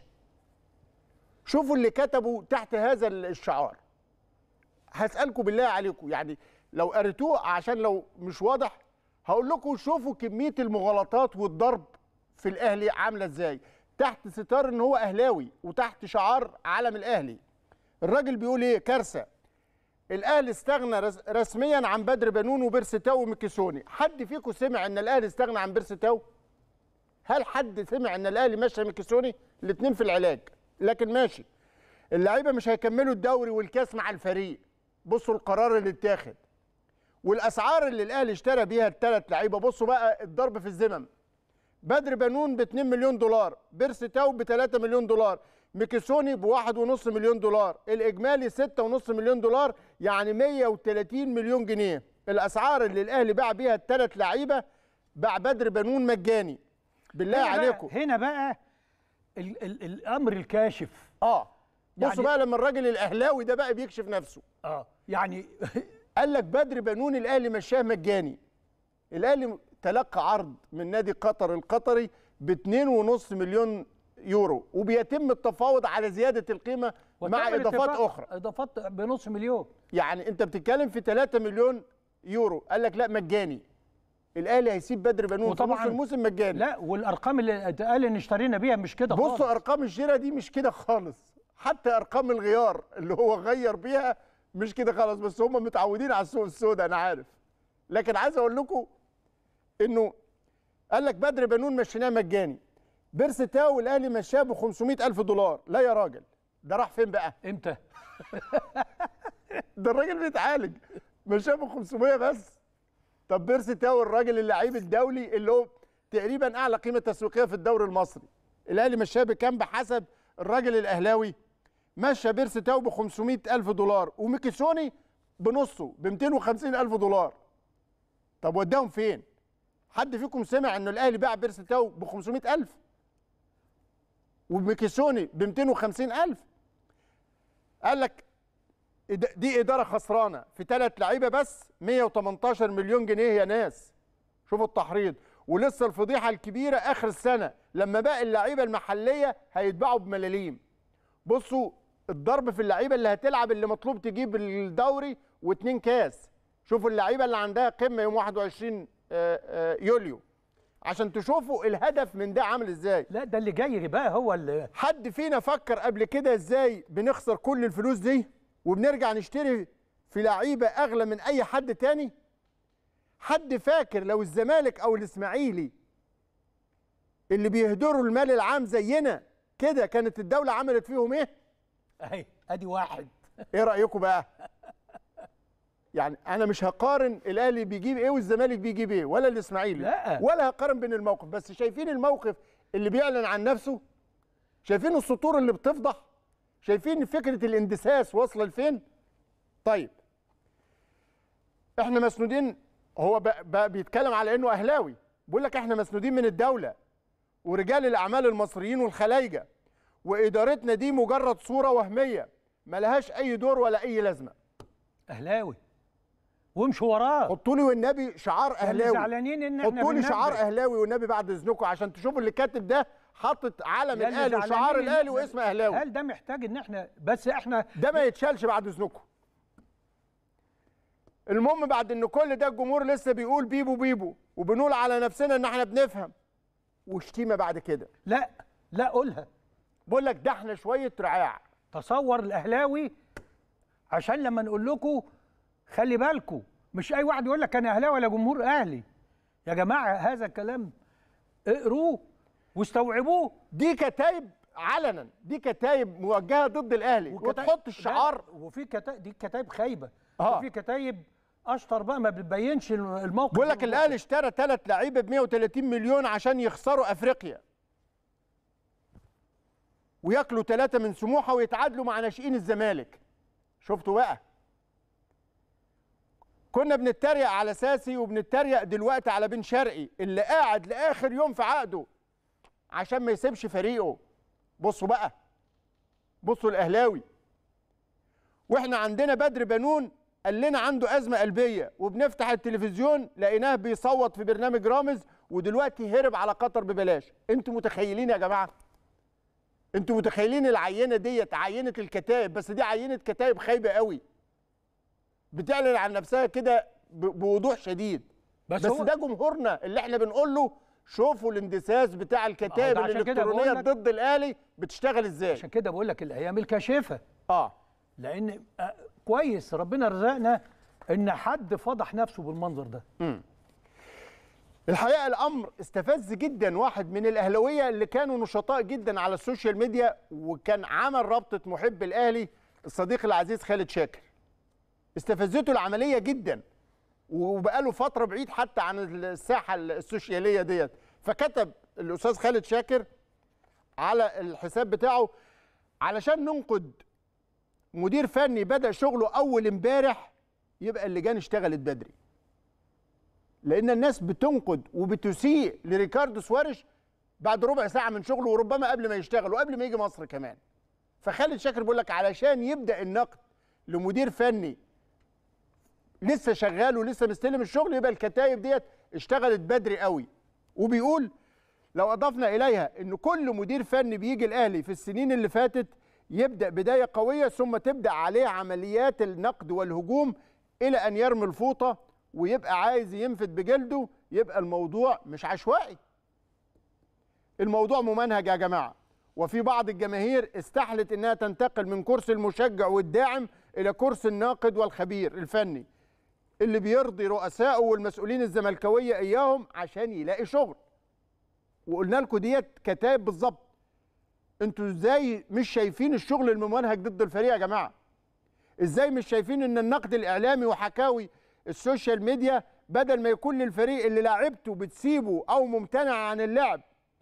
شوفوا اللي كتبوا تحت هذا الشعار هسالكم بالله عليكم يعني لو قريتوه عشان لو مش واضح هقول لكم شوفوا كميه المغالطات والضرب في الاهلي عامله ازاي تحت ستار ان هو اهلاوي وتحت شعار علم الاهلي الراجل بيقول ايه كارثه الاهلي استغنى رس- رسميا عن بدر بنون وبيرستاو وميكيسوني حد فيكم سمع ان الاهلي استغنى عن بيرستاو هل حد سمع ان الاهلي مشى ميكيسوني الاثنين في العلاج لكن ماشي اللعيبه مش هيكملوا الدوري والكاس مع الفريق بصوا القرار اللي اتاخد والاسعار اللي الاهلي اشترى بيها الثلاث لعيبه بصوا بقى الضرب في الزمن بدر بنون ب 2 مليون دولار بيرسي تاو ب 3 مليون دولار ميكيسوني ب 1.5 مليون دولار الاجمالي 6.5 مليون دولار يعني 130 مليون جنيه الاسعار اللي الاهلي باع بيها الثلاث لعيبه باع بدر بنون مجاني بالله هنا بقى- عليكم هنا بقى ال ال الامر الكاشف اه بصوا يعني- بقى لما الراجل الاهلاوي ده بقى بيكشف نفسه اه يعني قال لك بدر بنون الاهلي مشاه مجاني الاهلي تلقى عرض من نادي قطر القطري ب 2.5 مليون يورو وبيتم التفاوض على زياده القيمه مع وتم اضافات الاتفاق- اخرى اضافات بنص مليون يعني انت بتتكلم في 3 مليون يورو قال لك لا مجاني الاهلي هيسيب بدر بنون في نص وطبعاً- الموسم مجاني لا والارقام اللي اتقال ان اشترينا بيها مش كده خالص بصوا ارقام الشراء دي مش كده خالص حتى ارقام الغيار اللي هو غير بيها مش كده خالص بس هم متعودين على السوق السوداء انا عارف لكن عايز اقول لكم انه قال لك بدر بنون مشيناه مجاني بيرس تاو الاهلي مشاه ب 500 الف دولار لا يا راجل ده راح فين بقى امتى ده الراجل بيتعالج مشاه ب 500 بس طب بيرس تاو الراجل اللعيب الدولي اللي هو تقريبا اعلى قيمه تسويقيه في الدوري المصري الاهلي مشاه بكام بحسب الراجل الاهلاوي مشى بيرس تاو ب 500 الف دولار وميكيسوني بنصه ب 250 الف دولار طب وداهم فين حد فيكم سمع انه الاهلي باع بيرس تاو ب 500 الف وميكيسوني ب 250 الف قال لك إد- دي اداره خسرانه في ثلاث لعيبه بس 118 مليون جنيه يا ناس شوفوا التحريض ولسه الفضيحه الكبيره اخر السنه لما باقي اللعيبه المحليه هيتباعوا بملاليم بصوا الضرب في اللعيبه اللي هتلعب اللي مطلوب تجيب الدوري واتنين كاس شوفوا اللعيبه اللي عندها قمه يوم 21 آه، آه، يوليو عشان تشوفوا الهدف من ده عامل ازاي لا ده اللي جاي بقى هو اللي حد فينا فكر قبل كده ازاي بنخسر كل الفلوس دي وبنرجع نشتري في لعيبه اغلى من اي حد تاني حد فاكر لو الزمالك او الاسماعيلي اللي بيهدروا المال العام زينا كده كانت الدوله عملت فيهم ايه اهي ادي واحد ايه رايكم بقى يعني انا مش هقارن الاهلي بيجيب ايه والزمالك بيجيب ايه ولا الاسماعيلي لا. ولا هقارن بين الموقف بس شايفين الموقف اللي بيعلن عن نفسه شايفين السطور اللي بتفضح شايفين فكره الاندساس واصله لفين طيب احنا مسنودين هو بقى, بقى بيتكلم على انه اهلاوي بيقول لك احنا مسنودين من الدوله ورجال الاعمال المصريين والخلايجه وادارتنا دي مجرد صوره وهميه ملهاش اي دور ولا اي لازمه اهلاوي وامشوا وراه حطوا لي والنبي شعار احنا اهلاوي زعلانين ان احنا حطوا لي بننبه. شعار اهلاوي والنبي بعد اذنكم عشان تشوفوا اللي كاتب ده حاطط علم يا اللي الاهلي وشعار زعلانين إن الاهلي إحنا- واسم اهلاوي هل ده محتاج ان احنا بس احنا ده ما يتشالش بعد اذنكم المهم بعد ان كل ده الجمهور لسه بيقول بيبو بيبو وبنقول على نفسنا ان احنا بنفهم وشتيمه بعد كده لا لا قولها بقول لك ده احنا شويه رعاع تصور الاهلاوي عشان لما نقول لكم خلي بالكم مش اي واحد يقول لك انا اهلاوي ولا جمهور اهلي يا جماعه هذا الكلام اقروه واستوعبوه دي كتايب علنا دي كتايب موجهه ضد الاهلي وتحط الشعار لا، وفي كتايب دي كتايب خايبه آه. وفي كتايب اشطر بقى ما بتبينش الموقف بقول لك الاهلي اشترى ثلاث لعيبه ب 130 مليون عشان يخسروا افريقيا وياكلوا ثلاثه من سموحه ويتعادلوا مع ناشئين الزمالك شفتوا بقى كنا بنتريق على ساسي وبنتريق دلوقتي على بن شرقي اللي قاعد لاخر يوم في عقده عشان ما يسيبش فريقه بصوا بقى بصوا الاهلاوي واحنا عندنا بدر بنون قال لنا عنده ازمه قلبيه وبنفتح التلفزيون لقيناه بيصوت في برنامج رامز ودلوقتي هرب على قطر ببلاش انتوا متخيلين يا جماعه انتوا متخيلين العينه ديت عينه الكتائب بس دي عينه كتائب خايبه قوي بتعلن عن نفسها كده ب- بوضوح شديد بس بس, هو- ده جمهورنا اللي احنا بنقول له شوفوا الاندساس بتاع الكتائب ده عشان كده بقول الالكترونيه لك- ضد الاهلي بتشتغل ازاي عشان كده بقول لك الايام الكاشفه اه لان آه، كويس ربنا رزقنا ان حد فضح نفسه بالمنظر ده الحقيقه الامر استفز جدا واحد من الاهلاويه اللي كانوا نشطاء جدا على السوشيال ميديا وكان عمل رابطه محب الاهلي الصديق العزيز خالد شاكر استفزته العمليه جدا وبقاله فتره بعيد حتى عن الساحه السوشياليه ديت فكتب الاستاذ خالد شاكر على الحساب بتاعه علشان ننقد مدير فني بدا شغله اول امبارح يبقى اللجان اشتغلت بدري لان الناس بتنقد وبتسيء لريكاردو سواريش بعد ربع ساعه من شغله وربما قبل ما يشتغل وقبل ما يجي مصر كمان فخالد شاكر بيقول لك علشان يبدا النقد لمدير فني لسه شغال ولسه مستلم الشغل يبقى الكتايب ديت اشتغلت بدري قوي وبيقول لو اضفنا اليها ان كل مدير فني بيجي الاهلي في السنين اللي فاتت يبدا بدايه قويه ثم تبدا عليه عمليات النقد والهجوم الى ان يرمي الفوطه ويبقى عايز ينفد بجلده يبقى الموضوع مش عشوائي الموضوع ممنهج يا جماعه وفي بعض الجماهير استحلت انها تنتقل من كرسي المشجع والداعم الى كرسي الناقد والخبير الفني اللي بيرضي رؤسائه والمسؤولين الزملكاويه اياهم عشان يلاقي شغل وقلنا لكم ديت كتاب بالظبط انتوا ازاي مش شايفين الشغل الممنهج ضد الفريق يا جماعه ازاي مش شايفين ان النقد الاعلامي وحكاوي السوشيال ميديا بدل ما يكون للفريق اللي لاعبته بتسيبه او ممتنع عن اللعب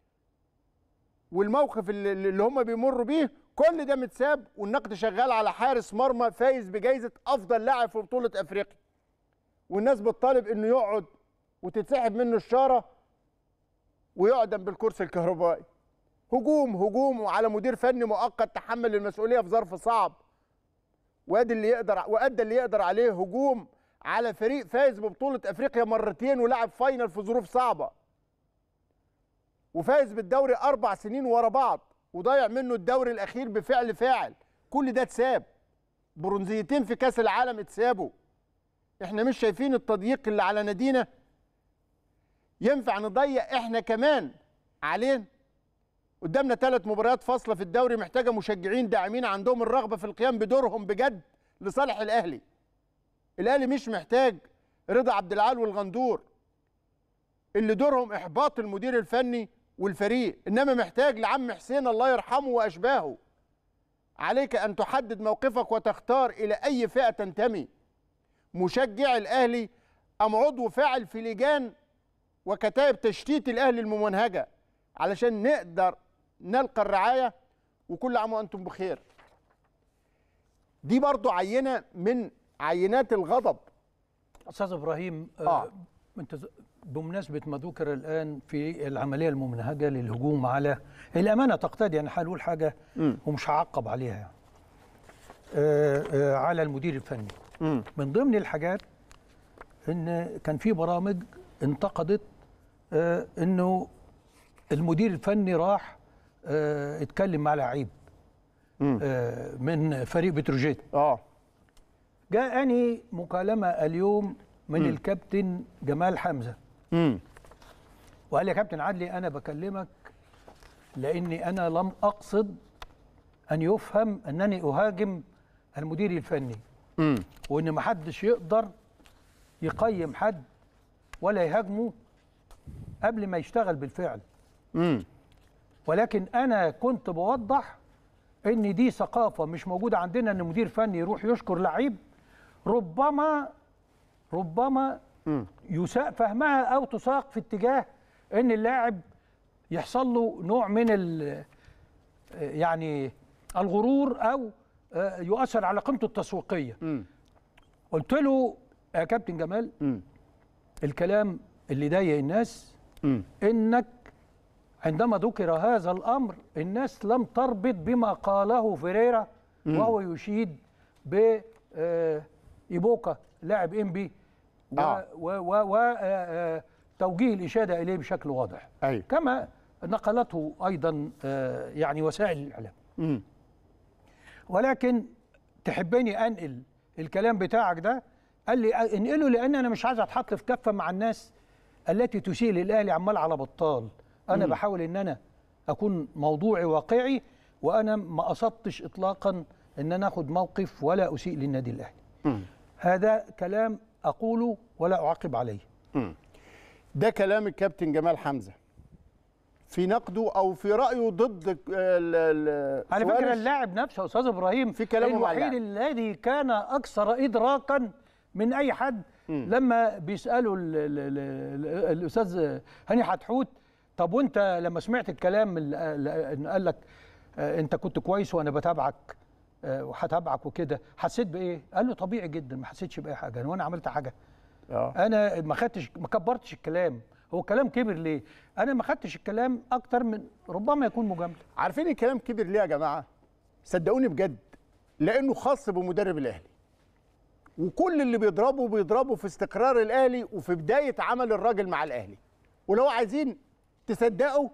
والموقف اللي, اللي هم بيمروا بيه كل ده متساب والنقد شغال على حارس مرمى فايز بجائزه افضل لاعب في بطوله افريقيا والناس بتطالب انه يقعد وتتسحب منه الشاره ويعدم بالكرسي الكهربائي هجوم هجوم على مدير فني مؤقت تحمل المسؤوليه في ظرف صعب وادي اللي يقدر وادى اللي يقدر عليه هجوم على فريق فايز ببطوله افريقيا مرتين ولعب فاينل في ظروف صعبه وفايز بالدوري اربع سنين ورا بعض وضيع منه الدوري الاخير بفعل فاعل كل ده اتساب برونزيتين في كاس العالم اتسابوا احنا مش شايفين التضييق اللي على نادينا ينفع نضيق احنا كمان عليه قدامنا ثلاث مباريات فاصله في الدوري محتاجه مشجعين داعمين عندهم الرغبه في القيام بدورهم بجد لصالح الاهلي الاهلي مش محتاج رضا عبد العال والغندور اللي دورهم احباط المدير الفني والفريق انما محتاج لعم حسين الله يرحمه واشباهه عليك ان تحدد موقفك وتختار الى اي فئه تنتمي مشجع الاهلي ام عضو فاعل في لجان وكتائب تشتيت الاهلي الممنهجه علشان نقدر نلقى الرعايه وكل عام وانتم بخير دي برضو عينه من عينات الغضب استاذ ابراهيم آه. آه. انت ز- بمناسبه ما ذكر الان في العمليه الممنهجه للهجوم على الامانه تقتضي انا هقول حاجه مم. ومش هعقب عليها يعني. آه آه على المدير الفني مم. من ضمن الحاجات ان كان في برامج انتقدت آه، انه المدير الفني راح آه، اتكلم مع لعيب آه، من فريق بتروجيت اه جاءني مكالمه اليوم من الكابتن جمال حمزه امم وقال لي يا كابتن عدلي انا بكلمك لاني انا لم اقصد ان يفهم انني اهاجم المدير الفني امم وان ما حدش يقدر يقيم حد ولا يهاجمه قبل ما يشتغل بالفعل امم ولكن انا كنت بوضح ان دي ثقافه مش موجوده عندنا ان مدير فني يروح يشكر لعيب ربما ربما مم. يساء فهمها او تساق في اتجاه ان اللاعب يحصل له نوع من ال يعني الغرور او آه، يؤثر على قيمته التسويقيه امم قلت له يا كابتن جمال امم الكلام اللي ضايق الناس امم انك عندما ذكر هذا الامر الناس لم تربط بما قاله فيريرا وهو يشيد ب آه، ايبوكا لاعب ام بي آه. وتوجيه الاشاده اليه بشكل واضح ايوه كما نقلته ايضا آه، يعني وسائل الاعلام امم ولكن تحبني انقل الكلام بتاعك ده قال لي انقله لان انا مش عايز اتحط في كفه مع الناس التي تسيء للاهلي عمال على بطال انا بحاول ان انا اكون موضوعي واقعي وانا ما قصدتش اطلاقا ان انا اخد موقف ولا اسيء للنادي الاهلي مم. هذا كلام اقوله ولا اعقب عليه ده كلام الكابتن جمال حمزه في نقده او في رايه ضد ال- ال- على سواريز. فكره اللاعب نفسه يا استاذ ابراهيم في كلامه مع الوحيد اللاعب. الذي كان اكثر ادراكا من اي حد لما بيسالوا ال- ال- ال- ال- الاستاذ هاني حتحوت طب وانت لما سمعت الكلام اللي اللي قال لك آه، انت كنت كويس وانا بتابعك آه، وهتابعك وكده حسيت بايه؟ قال له طبيعي جدا ما حسيتش باي حاجه انا وانا عملت حاجه اه انا ما خدتش ما كبرتش الكلام هو الكلام كبر ليه؟ انا ما خدتش الكلام اكتر من ربما يكون مجامله عارفين الكلام كبر ليه يا جماعه صدقوني بجد لانه خاص بمدرب الاهلي وكل اللي بيضربه بيضربه في استقرار الاهلي وفي بدايه عمل الراجل مع الاهلي ولو عايزين تصدقوا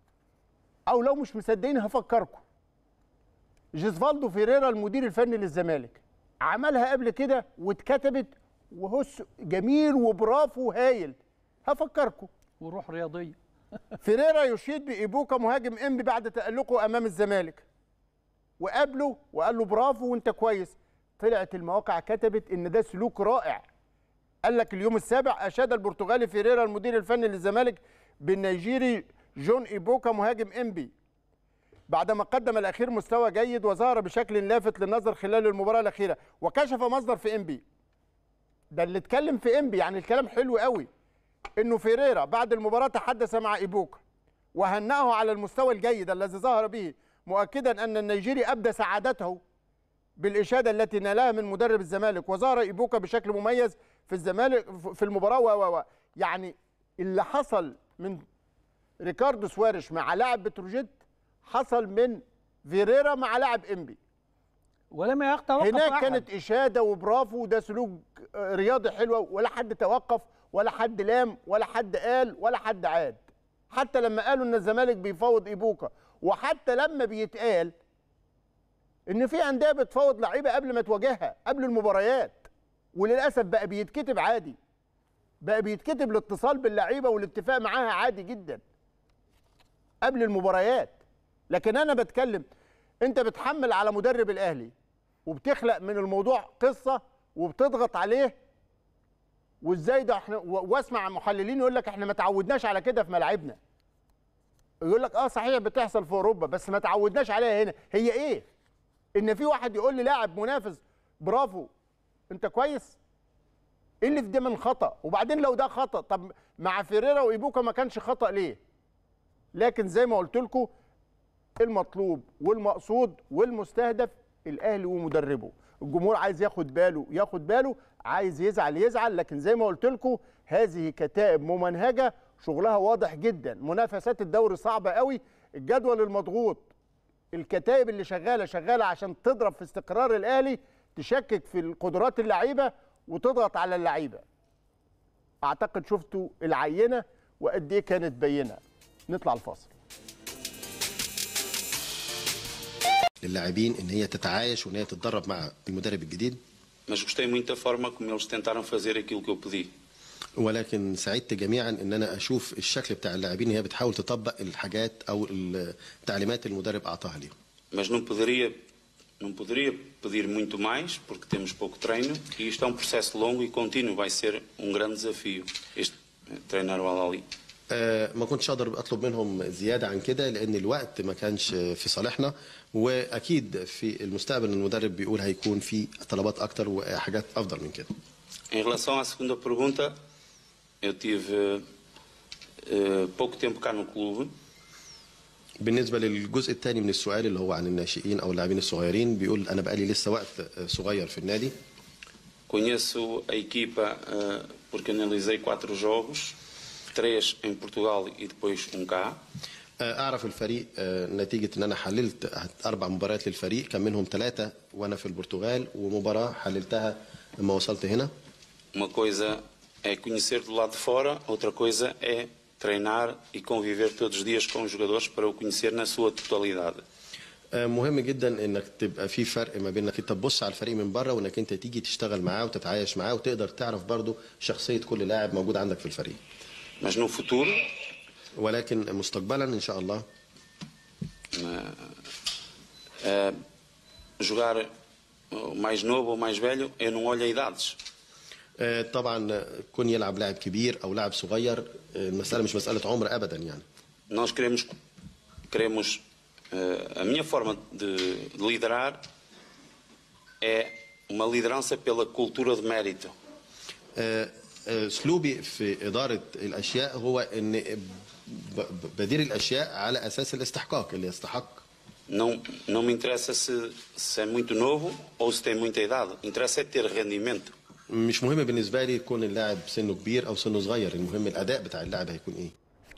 او لو مش مصدقين هفكركم جيسفالدو فيريرا المدير الفني للزمالك عملها قبل كده واتكتبت وهس جميل وبرافو هايل هفكركم وروح رياضيه فيريرا يشيد بإيبوكا مهاجم انبي بعد تألقه أمام الزمالك وقابله وقال له برافو وانت كويس طلعت المواقع كتبت ان ده سلوك رائع قال لك اليوم السابع اشاد البرتغالي فيريرا المدير الفني للزمالك بالنيجيري جون ايبوكا مهاجم انبي بعدما قدم الاخير مستوى جيد وظهر بشكل لافت للنظر خلال المباراه الاخيره وكشف مصدر في انبي ده اللي اتكلم في انبي يعني الكلام حلو قوي انه فيريرا بعد المباراه تحدث مع ايبوكا وهنأه على المستوى الجيد الذي ظهر به مؤكدا ان النيجيري ابدى سعادته بالاشاده التي نالها من مدرب الزمالك وظهر ايبوكا بشكل مميز في الزمالك في المباراه و و و يعني اللي حصل من ريكاردو سواريش مع لاعب بتروجيت حصل من فيريرا مع لاعب انبي ولم يتوقف هناك أحد. كانت اشاده وبرافو وده سلوك آه، رياضي حلو ولا حد توقف ولا حد لام ولا حد قال ولا حد عاد حتى لما قالوا ان الزمالك بيفاوض ايبوكا وحتى لما بيتقال ان في انديه بتفاوض لعيبه قبل ما تواجهها قبل المباريات وللاسف بقى بيتكتب عادي بقى بيتكتب الاتصال باللعيبه والاتفاق معاها عادي جدا قبل المباريات لكن انا بتكلم انت بتحمل على مدرب الاهلي وبتخلق من الموضوع قصه وبتضغط عليه وازاي ده احنا و- واسمع محللين يقول لك احنا ما تعودناش على كده في ملاعبنا يقول لك اه صحيح بتحصل في اوروبا بس ما تعودناش عليها هنا هي ايه ان في واحد يقول لي لاعب منافس برافو انت كويس ايه اللي في ده من خطا وبعدين لو ده خطا طب مع فيريرا وايبوكا ما كانش خطا ليه لكن زي ما قلت لكم المطلوب والمقصود والمستهدف الاهلي ومدربه الجمهور عايز ياخد باله ياخد باله عايز يزعل يزعل لكن زي ما قلت لكم هذه كتائب ممنهجه شغلها واضح جدا منافسات الدوري صعبه قوي الجدول المضغوط الكتائب اللي شغاله شغاله عشان تضرب في استقرار الاهلي تشكك في القدرات اللعيبه وتضغط على اللعيبه اعتقد شفتوا العينه وقد ايه كانت بينه نطلع الفاصل للاعبين ان هي تتعايش وان هي تتدرب مع المدرب الجديد mas gostei muito da forma como eles tentaram fazer aquilo que eu pedi. ولكن سعدت جميعا ان انا اشوف الشكل بتاع اللاعبين هي بتحاول تطبق الحاجات او التعليمات المدرب اعطاها ليهم Mas não poderia, não poderia pedir muito mais, porque temos pouco treino, e isto é um processo longo e contínuo, vai ser um grande desafio, este eh, treinar o Al-Ali. آه، ما كنتش اقدر اطلب منهم زياده عن كده لان الوقت ما كانش في صالحنا واكيد في المستقبل المدرب بيقول هيكون في طلبات اكتر وحاجات افضل من كده Em relação à segunda pergunta, eu tive eh, pouco tempo cá no clube, بالنسبه للجزء الثاني من السؤال اللي هو عن الناشئين او اللاعبين الصغيرين بيقول انا بقالي لسه وقت آه، صغير في النادي conheço a equipa eh, porque analisei quatro jogos, três em Portugal e depois um cá. آه، اعرف الفريق آه، نتيجه ان انا حللت اربع مباريات للفريق كان منهم ثلاثه وانا في البرتغال ومباراه حللتها لما وصلت هنا Uma coisa é conhecer do lado de fora, outra coisa é treinar e conviver todos os dias com os jogadores para o conhecer na sua totalidade. آه، مهم جدا انك تبقى في فرق ما بين انك انت تبص على الفريق من بره وانك انت تيجي تشتغل معاه وتتعايش معاه وتقدر تعرف برضه شخصيه كل لاعب موجود عندك في الفريق Mas no futuro, ولكن مستقبلا ان شاء الله na- eh, jogar o mais novo ou mais velho, eu não olho a idades. آه، طبعا آه، كون يلعب لاعب كبير او لاعب صغير آه، المساله مش مساله عمر ابدا يعني Nós queremos, queremos eh, a minha forma de liderar é uma liderança pela cultura de mérito. آه، آه، اسلوبي في اداره الاشياء هو ان ب- ب- بدير الاشياء على اساس الاستحقاق اللي يستحق Não, não me interessa se, se é muito novo ou se tem muita idade. Interessa é ter rendimento. مش مهم بالنسبه لي يكون اللاعب سنه كبير او سنه صغير المهم الاداء بتاع اللاعب هيكون ايه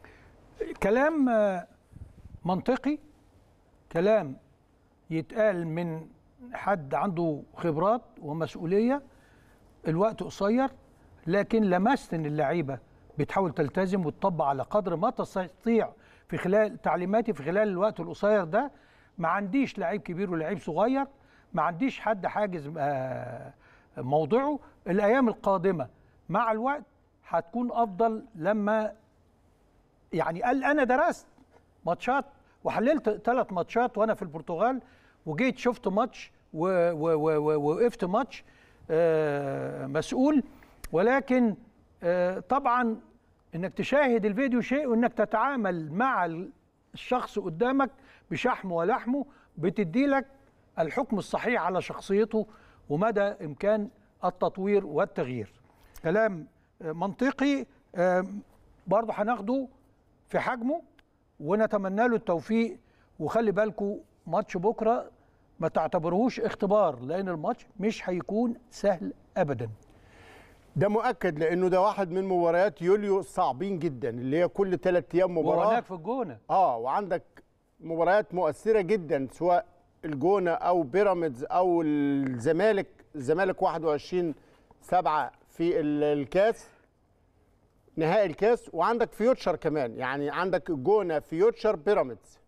كلام آه، منطقي كلام يتقال من حد عنده خبرات ومسؤوليه الوقت قصير لكن لمست ان اللعيبه بتحاول تلتزم وتطبق على قدر ما تستطيع في خلال تعليماتي في خلال الوقت القصير ده ما عنديش لعيب كبير ولعيب صغير ما عنديش حد حاجز آه، موضعه الايام القادمه مع الوقت هتكون افضل لما يعني قال انا درست ماتشات وحللت ثلاث ماتشات وانا في البرتغال وجيت شفت ماتش و- و- و- و- ووقفت ماتش آه، مسؤول ولكن آه، طبعا انك تشاهد الفيديو شيء وانك تتعامل مع الشخص قدامك بشحمه ولحمه بتدي لك الحكم الصحيح على شخصيته ومدى امكان التطوير والتغيير كلام آه، منطقي آه، برضه هناخده في حجمه ونتمنى له التوفيق وخلي بالكم ماتش بكره ما تعتبروهوش اختبار لان الماتش مش هيكون سهل ابدا ده مؤكد لانه ده واحد من مباريات يوليو صعبين جدا اللي هي كل ثلاث ايام مباراه وهناك في الجونه اه وعندك مباريات مؤثره جدا سواء الجونه او بيراميدز او الزمالك الزمالك 21 7 في ال- الكاس نهائي الكاس وعندك فيوتشر كمان يعني عندك الجونه فيوتشر بيراميدز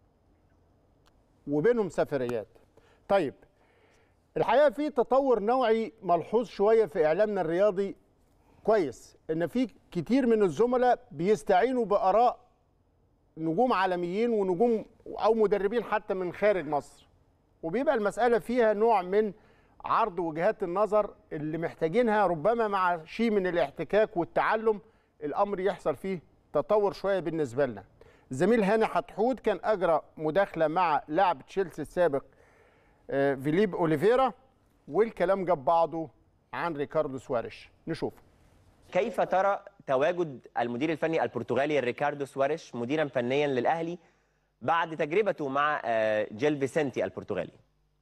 وبينهم سفريات طيب الحقيقه في تطور نوعي ملحوظ شويه في اعلامنا الرياضي كويس ان في كتير من الزملاء بيستعينوا باراء نجوم عالميين ونجوم او مدربين حتى من خارج مصر وبيبقى المساله فيها نوع من عرض وجهات النظر اللي محتاجينها ربما مع شيء من الاحتكاك والتعلم الامر يحصل فيه تطور شويه بالنسبه لنا الزميل هاني حتحود كان اجرى مداخله مع لاعب تشيلسي السابق آه، فيليب اوليفيرا والكلام جاب بعضه عن ريكاردو سواريش نشوف كيف ترى تواجد المدير الفني البرتغالي ريكاردو سواريش مديرا فنيا للاهلي بعد تجربته مع آه، جيل فيسنتي البرتغالي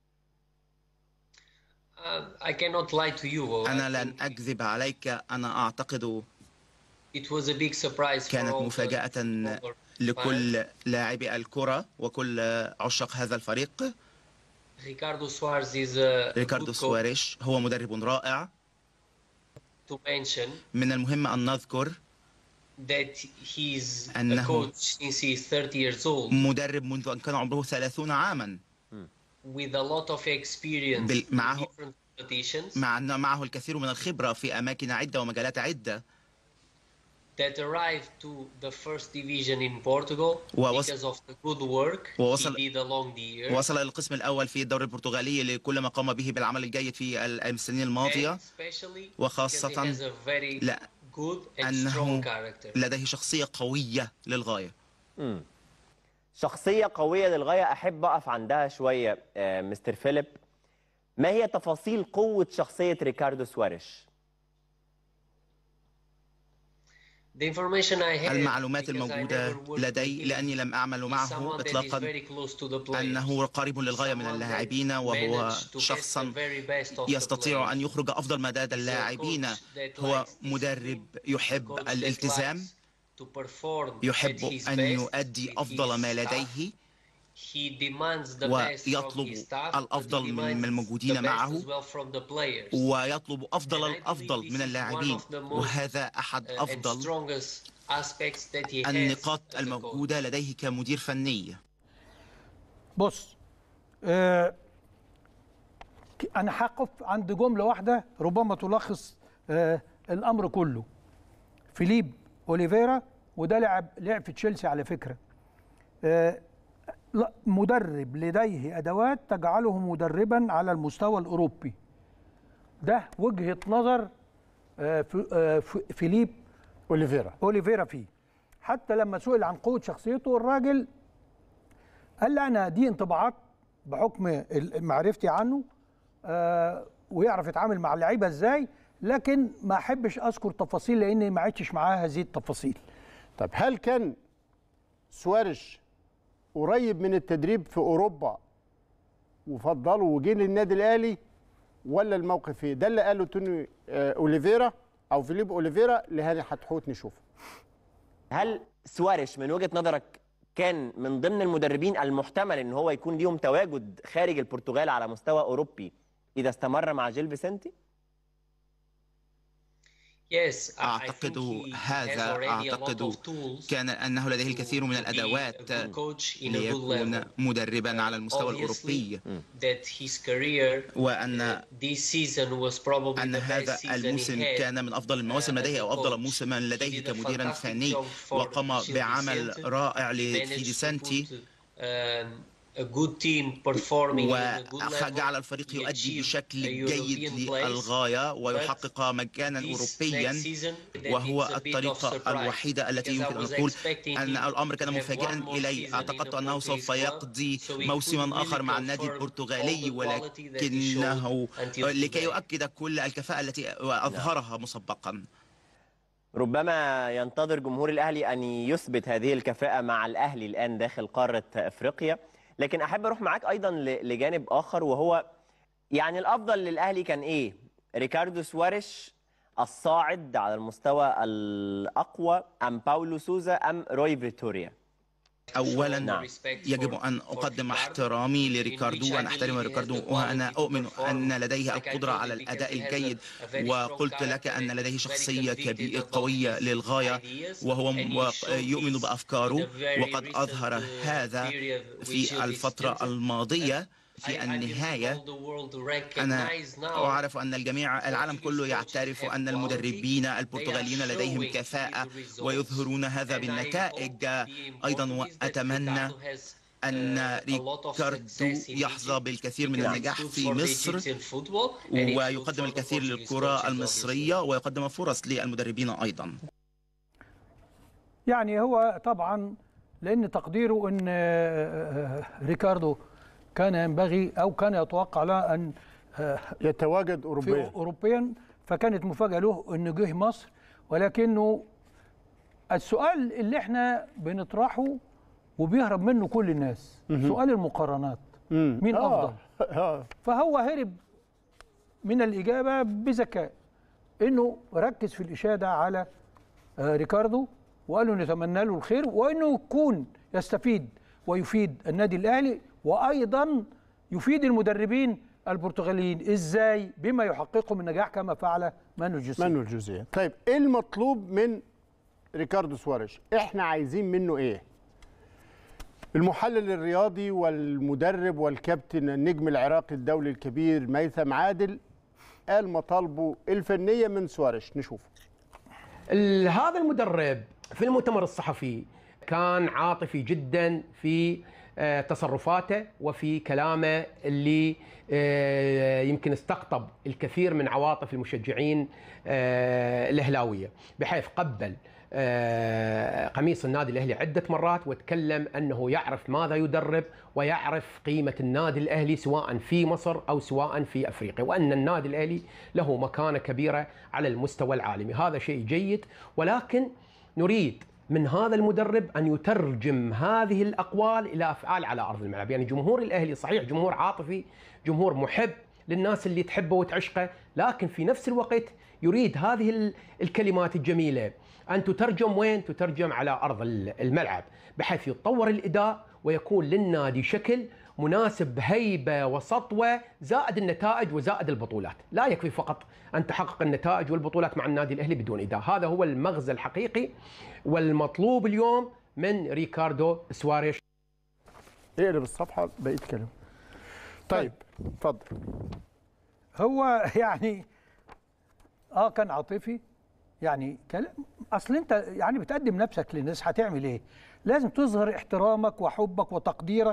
I cannot lie to you. أنا لن أكذب عليك أنا أعتقد It was a big surprise for كانت all the مفاجأة لكل لاعبي الكرة وكل عشاق هذا الفريق Ricardo Soares is a ريكاردو good coach. سواريش هو مدرب رائع to mention من المهم أن نذكر that he's a أنه coach since he's 30 years old مدرب منذ أن كان عمره 30 عاما with a lot of experience بال- in معه- different competitions مع أن معه الكثير من الخبرة في أماكن عدة ومجالات عدة that arrived to the first division in Portugal ووص- because of the good work ووصل- he did along the years. وصل إلى القسم الأول في الدوري البرتغالي لكل ما قام به بالعمل الجيد في ال- السنين الماضية especially because he وخاصة has a very لا good and أنه strong character. لديه شخصية قوية للغاية مم. شخصية قوية للغاية أحب أقف عندها شوية آه، مستر فيليب ما هي تفاصيل قوة شخصية ريكاردو سواريش؟ The information I have المعلومات because I الموجودة never worked لدي with him, لأني لم أعمل is معه someone that is إطلاقا very close to the players. أنه قريب للغاية من اللاعبين وهو managed to get شخصا the very best of the يستطيع أن players. يخرج أفضل ما لدى اللاعبين هو مدرب يحب الالتزام To perform at يحب his أن best يؤدي with أفضل his ما staff. لديه He demands the best from ويطلب his staff, but he الأفضل من demands الموجودين the best معه as well from the players. ويطلب أفضل And I believe الأفضل this من is اللاعبين one of the most, وهذا أحد uh, and أفضل strongest aspects that he has النقاط as a coach. الموجودة لديه كمدير فني بص آه ك- انا هقف عند جمله واحده ربما تلخص آه الامر كله فيليب اوليفيرا وده لعب لعب في تشيلسي على فكره آه لا، مدرب لديه ادوات تجعله مدربا على المستوى الاوروبي ده وجهه نظر آه في- آه في- فيليب اوليفيرا اوليفيرا فيه حتى لما سئل عن قوه شخصيته الراجل قال لي انا دي انطباعات بحكم ال- معرفتي عنه آه ويعرف يتعامل مع اللعيبه ازاي لكن ما احبش اذكر تفاصيل لاني ما عدتش معاه هذه التفاصيل طب هل كان سوارش قريب من التدريب في اوروبا وفضله وجه للنادي الاهلي ولا الموقف ايه؟ ده اللي قاله توني آه، اوليفيرا او فيليب اوليفيرا لهاني حتحوت نشوفه. هل سواريش من وجهة نظرك كان من ضمن المدربين المحتمل ان هو يكون ليهم تواجد خارج البرتغال على مستوى اوروبي اذا استمر مع جيل فيسنتي؟ Yes, I- I أعتقد think he has هذا already a lot أعتقد of tools كان أنه لديه الكثير من to be a الأدوات good coach in a good ليكون level. مدربا على المستوى Obviously, الأوروبي that his career وأن this season was probably أن the best هذا season he الموسم had. كان من أفضل المواسم لديه أو أفضل موسم لديه كمدير فني وقام بعمل رائع لفيدي سانتي Um, a good team performing in a good level. وجعل الفريق يؤدي achieved بشكل a جيد European place. للغاية ويحقق مجانا This أوروبيا next season, that وهو it's a bit of الطريقة surprise. الوحيدة التي Because I يمكن أن was نقول expecting أن him الأمر كان to have مفاجئا one more إلي season in أعتقدت a أنه Portuguese سوف club, يقضي so he موسما could آخر really مع النادي confirm البرتغالي all the quality that he ولكنه showed until لكي today. يؤكد كل الكفاءة التي أظهرها مسبقا ربما ينتظر جمهور الاهلي ان يثبت هذه الكفاءه مع الاهلي الان داخل قاره افريقيا لكن احب اروح معاك ايضا ل- لجانب اخر وهو يعني الافضل للاهلي كان ايه ريكاردو سواريش الصاعد على المستوى الاقوى ام باولو سوزا ام روي فيتوريا أولا نعم. يجب أن أقدم احترامي لريكاردو وأن أحترم ريكاردو وأنا أؤمن أن لديه القدرة على الأداء الجيد وقلت لك أن لديه شخصية كبيرة قوية للغاية وهو م- يؤمن بأفكاره وقد أظهر هذا في الفترة الماضية في النهاية أنا أعرف أن الجميع العالم كله يعترف أن المدربين البرتغاليين لديهم كفاءة ويظهرون هذا بالنتائج أيضا وأتمنى أن ريكاردو يحظى بالكثير من النجاح في مصر ويقدم الكثير للكرة المصرية ويقدم فرص للمدربين أيضا يعني هو طبعا لان تقديره ان آه، ريكاردو كان ينبغي او كان يتوقع له ان يتواجد في اوروبيا اوروبيا فكانت مفاجاه له انه جه مصر ولكنه السؤال اللي احنا بنطرحه وبيهرب منه كل الناس مهم. سؤال المقارنات مم. مين آه. افضل آه. فهو هرب من الاجابه بذكاء انه ركز في الاشاده على آه، ريكاردو وقال له نتمنى له الخير وانه يكون يستفيد ويفيد النادي الاهلي وايضا يفيد المدربين البرتغاليين ازاي بما يحققوا من نجاح كما فعل مانو جوزيه مانويل جوزيه طيب ايه المطلوب من ريكاردو سواريش احنا عايزين منه ايه المحلل الرياضي والمدرب والكابتن النجم العراقي الدولي الكبير ميثم عادل قال مطالبه الفنيه من سواريش نشوف ال- هذا المدرب في المؤتمر الصحفي كان عاطفي جدا في آه، تصرفاته وفي كلامه اللي آه، يمكن استقطب الكثير من عواطف المشجعين آه، الاهلاويه بحيث قبل آه، قميص النادي الاهلي عده مرات وتكلم انه يعرف ماذا يدرب ويعرف قيمه النادي الاهلي سواء في مصر او سواء في افريقيا وان النادي الاهلي له مكانه كبيره على المستوى العالمي هذا شيء جيد ولكن نريد من هذا المدرب ان يترجم هذه الاقوال الى افعال على ارض الملعب، يعني جمهور الاهلي صحيح جمهور عاطفي، جمهور محب للناس اللي تحبه وتعشقه، لكن في نفس الوقت يريد هذه ال- الكلمات الجميله ان تترجم وين؟ تترجم على ارض ال- الملعب، بحيث يتطور الاداء ويكون للنادي شكل مناسب هيبه وسطوه زائد النتائج وزائد البطولات، لا يكفي فقط ان تحقق النتائج والبطولات مع النادي الاهلي بدون اداء، هذا هو المغزى الحقيقي والمطلوب اليوم من ريكاردو سواريش اقلب الصفحه بقيت كلام طيب اتفضل هو يعني اه كان عاطفي يعني كلام اصل انت يعني بتقدم نفسك للناس هتعمل ايه؟ لازم تظهر احترامك وحبك وتقديرك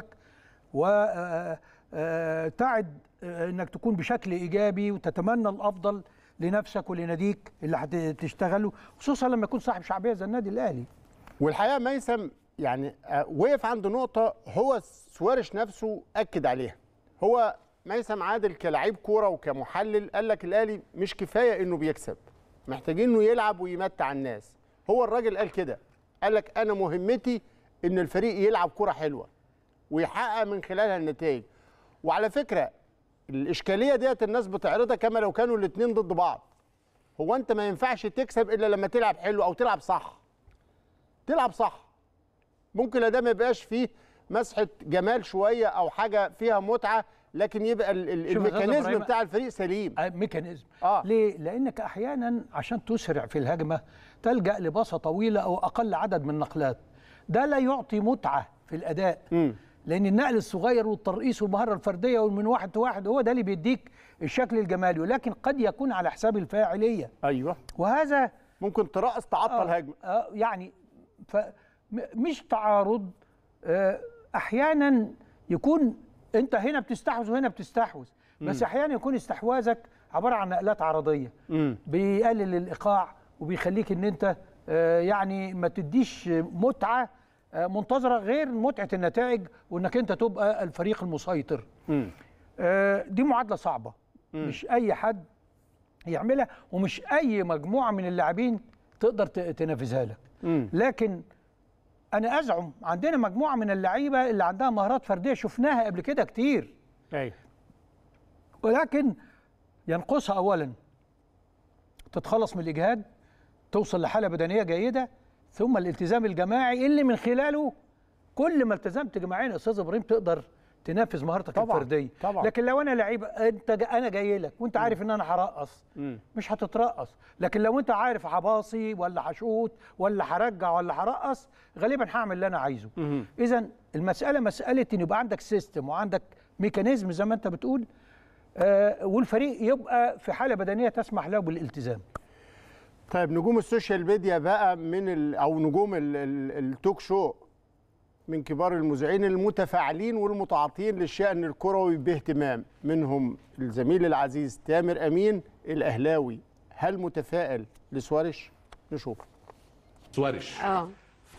وتعد انك تكون بشكل ايجابي وتتمنى الافضل لنفسك ولناديك اللي هتشتغله خصوصا لما يكون صاحب شعبيه زي النادي الاهلي والحقيقه ميسم يعني آه، وقف عند نقطه هو سوارش نفسه اكد عليها هو ميسم عادل كلاعب كوره وكمحلل قال لك الاهلي مش كفايه انه بيكسب محتاجين انه يلعب ويمتع الناس هو الراجل قال كده قال لك انا مهمتي ان الفريق يلعب كوره حلوه ويحقق من خلالها النتائج وعلى فكره الاشكاليه ديت الناس بتعرضها كما لو كانوا الاثنين ضد بعض هو انت ما ينفعش تكسب الا لما تلعب حلو او تلعب صح تلعب صح ممكن الاداء ما يبقاش فيه مسحه جمال شويه او حاجه فيها متعه لكن يبقى ال- ال- شوف يا أستاذ الميكانيزم إبراهيم، بتاع الفريق سليم آه، ميكانيزم آه. ليه؟ لانك احيانا عشان تسرع في الهجمه تلجا لباصه طويله او اقل عدد من النقلات ده لا يعطي متعه في الاداء م. لان النقل الصغير والترقيص والمهاره الفرديه ومن واحد لواحد هو ده اللي بيديك الشكل الجمالي ولكن قد يكون على حساب الفاعليه ايوه وهذا ممكن ترقص تعطل آه هجمه آه يعني ف م- مش تعارض آه احيانا يكون انت هنا بتستحوذ وهنا بتستحوذ بس مم. احيانا يكون استحواذك عباره عن نقلات عرضيه امم بيقلل الايقاع وبيخليك ان انت آه، يعني ما تديش متعه آه، منتظره غير متعه النتائج وانك انت تبقى الفريق المسيطر امم آه، دي معادله صعبه مش اي حد يعملها ومش اي مجموعه من اللاعبين تقدر ت- تنافسها لك امم لكن انا ازعم عندنا مجموعه من اللعيبه اللي عندها مهارات فرديه شفناها قبل كده كتير ايوه ولكن ينقصها اولا تتخلص من الاجهاد توصل لحاله بدنيه جيده ثم الالتزام الجماعي اللي من خلاله كل ما التزمت جماعيا يا استاذ ابراهيم تقدر تنفذ مهارتك طبعاً، الفرديه طبعاً. لكن لو انا لعيب انت جا انا جاي لك وانت عارف ان انا هرقص مم. مش هتترقص لكن لو انت عارف هباصي ولا هشوط ولا هرجع ولا هرقص غالبا هعمل اللي انا عايزه مم. اذا المساله مساله ان يبقى عندك سيستم وعندك ميكانيزم زي ما انت بتقول آه والفريق يبقى في حاله بدنيه تسمح له بالالتزام طيب نجوم السوشيال ميديا بقى من ال او نجوم ال ال التوك شو من كبار المذيعين المتفاعلين والمتعاطين للشأن الكروي باهتمام منهم الزميل العزيز تامر أمين الأهلاوي هل متفائل لسوارش؟ نشوف سوارش اه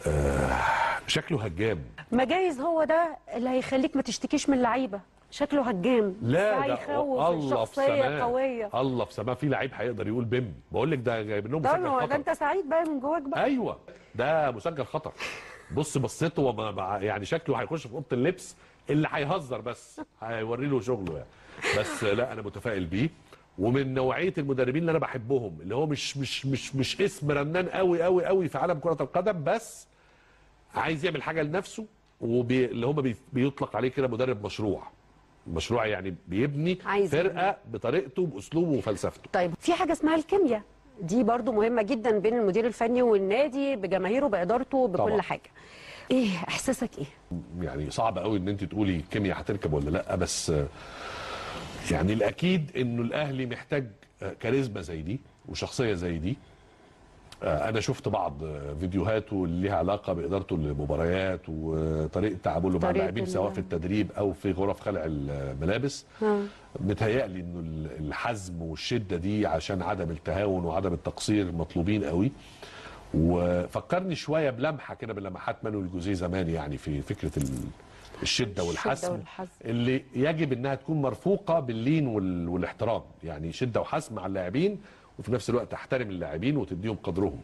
شكله هجام ما جايز هو ده اللي هيخليك ما تشتكيش من اللعيبه شكله هجام لا ده ده هيخوف الله في الشخصيه سماه قويه الله في سماه في لعيب هيقدر يقول بيم بقول لك ده جايب لهم ده مسجل هو ده خطر انت سعيد بقى من جواك بقى ايوه ده مسجل خطر بص بصيته وما مع- يعني شكله هيخش في اوضه اللبس اللي هيهزر بس هيوري له شغله يعني بس لا انا متفائل بيه ومن نوعيه المدربين اللي انا بحبهم اللي هو مش مش مش مش اسم رنان قوي قوي قوي في عالم كره القدم بس عايز يعمل حاجه لنفسه وبي اللي هم بي بيطلق عليه كده مدرب مشروع مشروع يعني بيبني عايز فرقه بطريقته باسلوبه وفلسفته طيب في حاجه اسمها الكيمياء دي برضو مهمه جدا بين المدير الفني والنادي بجماهيره بادارته بكل طبعا. حاجه ايه احساسك ايه يعني صعب قوي ان انت تقولي الكيمياء هتركب ولا لا بس آه، يعني الاكيد انه الاهلي محتاج آه، كاريزما زي دي وشخصيه زي دي آه، انا شفت بعض آه، فيديوهاته اللي ليها علاقه بادارته للمباريات وطريقه تعامله مع طريقة اللاعبين ال- سواء في التدريب او في غرف خلع الملابس ها. متهيألي انه ال- الحزم والشده دي عشان عدم التهاون وعدم التقصير مطلوبين قوي وفكرني شويه بلمحه كده من لمحات مانويل جوزيه زمان يعني في فكره ال- الشده والحسم والحزم. اللي يجب انها تكون مرفوقه باللين وال- والاحترام يعني شده وحسم على اللاعبين وفي نفس الوقت تحترم اللاعبين وتديهم قدرهم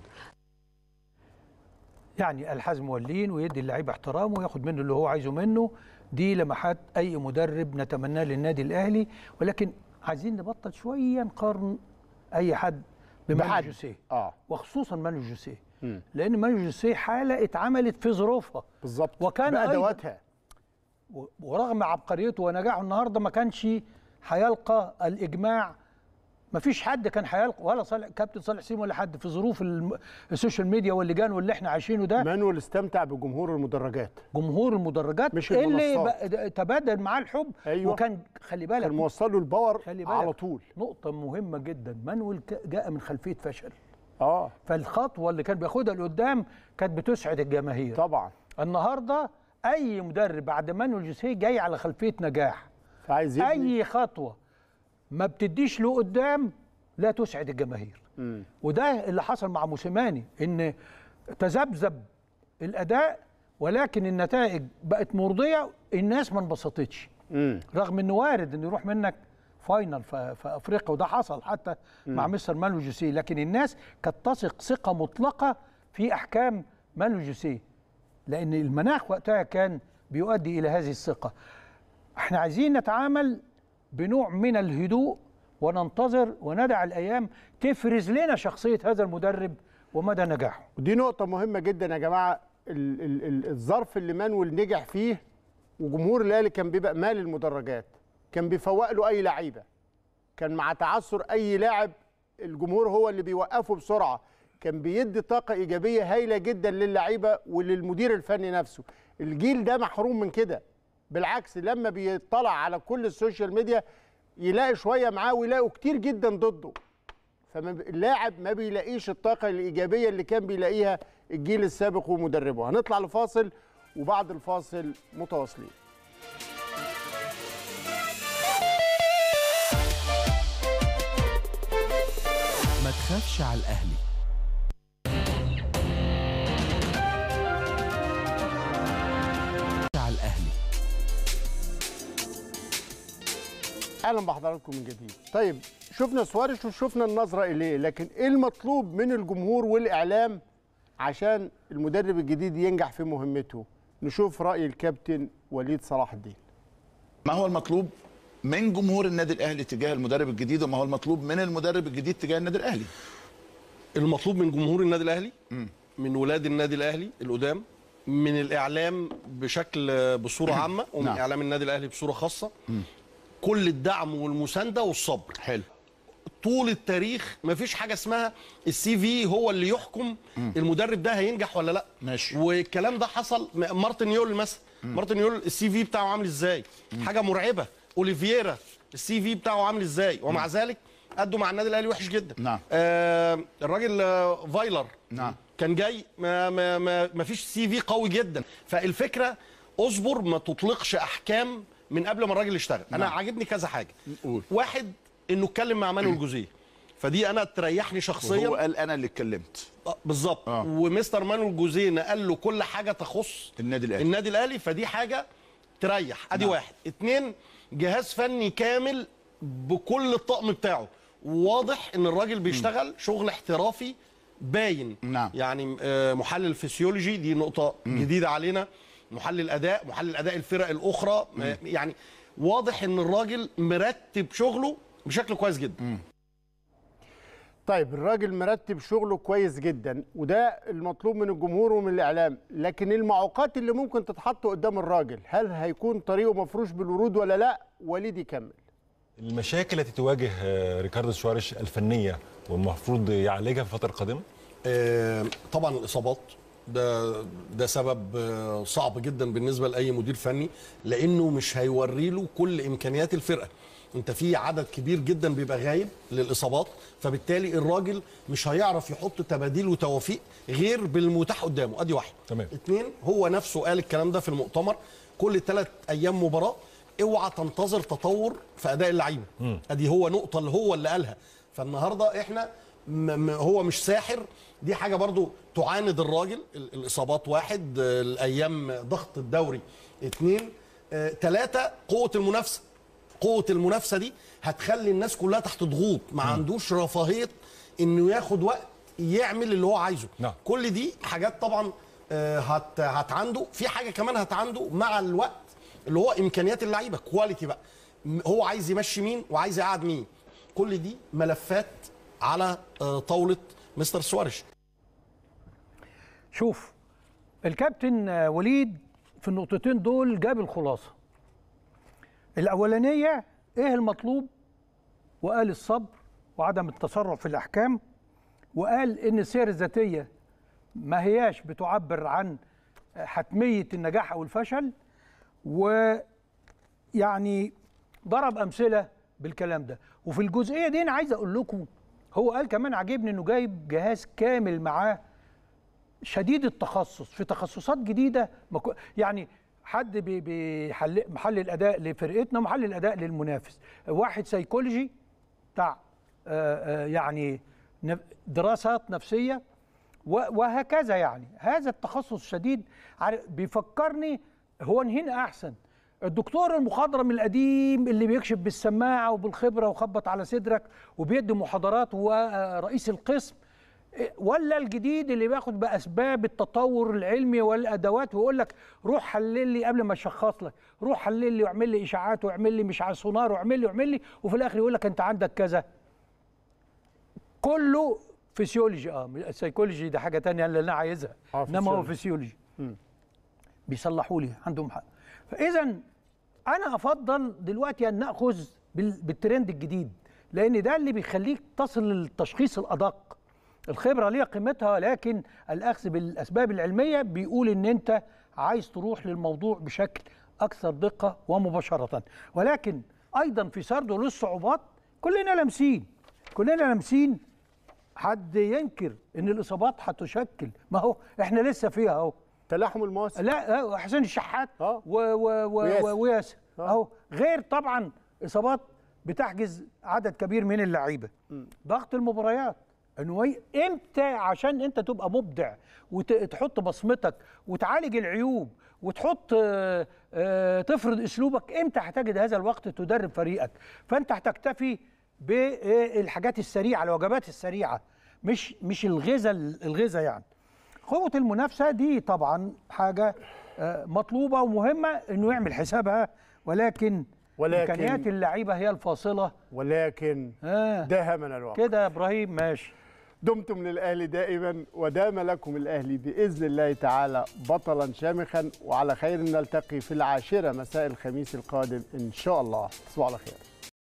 يعني الحزم واللين ويدي اللعيب احترامه وياخد منه اللي هو عايزه منه دي لمحات اي مدرب نتمناه للنادي الاهلي ولكن عايزين نبطل شويه نقارن اي حد بمانو بحد. جوسيه اه وخصوصا مانو جوسيه مم. لان مانو جوسيه حاله اتعملت في ظروفها بالظبط وكان أيضاً- بادواتها و- ورغم عبقريته ونجاحه النهارده ما كانش هيلقى الاجماع ما فيش حد كان هيلقى ولا صالح كابتن صالح سليم ولا حد في ظروف الم- السوشيال ميديا واللجان واللي احنا عايشينه ده مانويل استمتع بجمهور المدرجات جمهور المدرجات مش اللي المنصات. بق- تبادل معاه الحب أيوة. وكان خلي بالك كان موصل له الباور خلي بالك على طول نقطة مهمة جدا مانويل ك- جاء من خلفية فشل اه فالخطوة اللي كان بياخدها لقدام كانت بتسعد الجماهير طبعا النهارده اي مدرب بعد مانويل جوسيه جاي على خلفيه نجاح فعايز يبني اي خطوه ما بتديش له قدام لا تسعد الجماهير مم. وده اللي حصل مع موسيماني ان تذبذب الاداء ولكن النتائج بقت مرضيه الناس ما انبسطتش مم. رغم انه وارد انه يروح منك فاينل في, في افريقيا وده حصل حتى مع مم. مستر مانو جوسيه لكن الناس كانت تثق ثقه مطلقه في احكام مانو جوسيه لان المناخ وقتها كان بيؤدي الى هذه الثقه احنا عايزين نتعامل بنوع من الهدوء وننتظر وندع الايام تفرز لنا شخصيه هذا المدرب ومدى نجاحه ودي نقطة مهمة جدا يا جماعة ال ال ال الظرف اللي مانويل نجح فيه وجمهور الاهلي كان بيبقى مال المدرجات كان بيفوق له اي لعيبة كان مع تعثر اي لاعب الجمهور هو اللي بيوقفه بسرعة كان بيدي طاقة إيجابية هايلة جدا للعيبة وللمدير الفني نفسه الجيل ده محروم من كده بالعكس لما بيطلع على كل السوشيال ميديا يلاقي شوية معاه ويلاقوا كتير جدا ضده فاللاعب ما بيلاقيش الطاقة الإيجابية اللي كان بيلاقيها الجيل السابق ومدربه هنطلع لفاصل وبعد الفاصل متواصلين ما تخافش على الأهلي على الأهلي اهلا بحضراتكم من جديد طيب شفنا سوارش وشفنا النظره اليه لكن ايه المطلوب من الجمهور والاعلام عشان المدرب الجديد ينجح في مهمته نشوف راي الكابتن وليد صلاح الدين ما هو المطلوب من جمهور النادي الاهلي تجاه المدرب الجديد وما هو المطلوب من المدرب الجديد تجاه النادي الاهلي المطلوب من جمهور النادي الاهلي من ولاد النادي الاهلي القدام من الاعلام بشكل بصوره عامه ومن نعم. اعلام النادي الاهلي بصوره خاصه كل الدعم والمسانده والصبر حلو طول التاريخ مفيش حاجه اسمها السي في هو اللي يحكم المدرب ده هينجح ولا لا ماشي والكلام ده حصل م- مارتن يول مثلا مارتن يول السي في بتاعه عامل ازاي حاجه مرعبه اوليفييرا السي في بتاعه عامل ازاي ومع ذلك ادوا مع النادي الاهلي وحش جدا نعم آه الراجل آه فايلر نعم كان جاي ما ما ما, ما فيش سي في قوي جدا فالفكره اصبر ما تطلقش احكام من قبل ما الراجل يشتغل انا نعم. عاجبني كذا حاجه قول واحد انه اتكلم مع مانويل جوزيه فدي انا تريحني شخصيا وهو قال انا اللي اتكلمت آه، بالظبط ومستر مانويل جوزيه نقل له كل حاجه تخص النادي الاهلي النادي الاهلي فدي حاجه تريح ادي نعم. واحد اتنين جهاز فني كامل بكل الطقم بتاعه واضح ان الراجل بيشتغل شغل احترافي باين نعم. يعني آه، محلل فسيولوجي دي نقطه جديده علينا محلل اداء محلل اداء الفرق الاخرى آه، يعني واضح ان الراجل مرتب شغله بشكل كويس جدا طيب الراجل مرتب شغله كويس جدا وده المطلوب من الجمهور ومن الاعلام لكن المعوقات اللي ممكن تتحط قدام الراجل هل هيكون طريقه مفروش بالورود ولا لا وليد يكمل المشاكل التي تواجه آه، ريكاردو سواريش الفنيه والمفروض يعالجها في الفتره القادمه آه، طبعا الاصابات ده ده سبب آه، صعب جدا بالنسبه لاي مدير فني لانه مش هيوري له كل امكانيات الفرقه انت في عدد كبير جدا بيبقى غايب للاصابات فبالتالي الراجل مش هيعرف يحط تباديل وتوافيق غير بالمتاح قدامه ادي واحد تمام اتنين هو نفسه قال الكلام ده في المؤتمر كل ثلاث ايام مباراه اوعى تنتظر تطور في اداء اللعيبه مم. ادي هو نقطه اللي هو اللي قالها فالنهارده احنا م م هو مش ساحر دي حاجه برضو تعاند الراجل ال- الاصابات واحد آه، الايام ضغط الدوري اتنين آه، تلاته قوه المنافسه قوه المنافسه دي هتخلي الناس كلها تحت ضغوط ما عندوش رفاهيه انه ياخد وقت يعمل اللي هو عايزه نعم. كل دي حاجات طبعا آه، هت هتعنده في حاجه كمان هتعنده مع الوقت اللي هو امكانيات اللعيبه كواليتي بقى م- هو عايز يمشي مين وعايز يقعد مين كل دي ملفات على آه، طاوله مستر سواريش شوف الكابتن آه، وليد في النقطتين دول جاب الخلاصه الاولانيه ايه المطلوب وقال الصبر وعدم التسرع في الاحكام وقال ان السير الذاتيه ما هياش بتعبر عن حتميه النجاح او الفشل ويعني ضرب امثله بالكلام ده وفي الجزئيه دي انا عايز اقول لكم هو قال كمان عاجبني انه جايب جهاز كامل معاه شديد التخصص في تخصصات جديده ما كو- يعني حد بي- بيحل محلل اداء لفرقتنا ومحلل اداء للمنافس واحد سيكولوجي بتاع آه، آه، يعني نف- دراسات نفسيه و- وهكذا يعني هذا التخصص الشديد عارف- بيفكرني هو هنا احسن الدكتور المخضرم القديم اللي بيكشف بالسماعه وبالخبره وخبط على صدرك وبيدي محاضرات ورئيس القسم ولا الجديد اللي بياخد باسباب التطور العلمي والادوات ويقول لك روح حلل لي قبل ما اشخص لك روح حلل لي واعمل لي اشاعات واعمل لي مش على سونار واعمل لي واعمل لي وفي الاخر يقول لك انت عندك كذا كله فسيولوجي اه السيكولوجي ده حاجه تانية اللي انا عايزها آه، انما هو فسيولوجي. فسيولوجي بيصلحوا لي عندهم حق فاذا انا افضل دلوقتي ان ناخذ بال- بالترند الجديد لان ده اللي بيخليك تصل للتشخيص الادق الخبره ليها قيمتها لكن الاخذ بالاسباب العلميه بيقول ان انت عايز تروح للموضوع بشكل اكثر دقه ومباشره ولكن ايضا في سرده للصعوبات كلنا لامسين كلنا لامسين حد ينكر ان الاصابات هتشكل ما هو احنا لسه فيها اهو تلاحم المواسم لا آه، حسين الشحات و و و وياسر. و وياسر اهو غير طبعا اصابات بتحجز عدد كبير من اللعيبه ضغط المباريات انه ي- امتى عشان انت تبقى مبدع وتحط بصمتك وتعالج العيوب وتحط آه، آه، تفرض اسلوبك امتى هتجد هذا الوقت تدرب فريقك فانت هتكتفي بالحاجات السريعه الوجبات السريعه مش مش الغذاء الغذاء يعني قوة المنافسة دي طبعا حاجة آه، مطلوبة ومهمة انه يعمل حسابها ولكن ولكن- امكانيات اللعيبة هي الفاصلة ولكن آه. داها من الوقت كده يا ابراهيم ماشي دمتم للاهلي دائما ودام لكم الاهلي باذن الله تعالى بطلا شامخا وعلى خير نلتقي في العاشره مساء الخميس القادم ان شاء الله تصبحوا على خير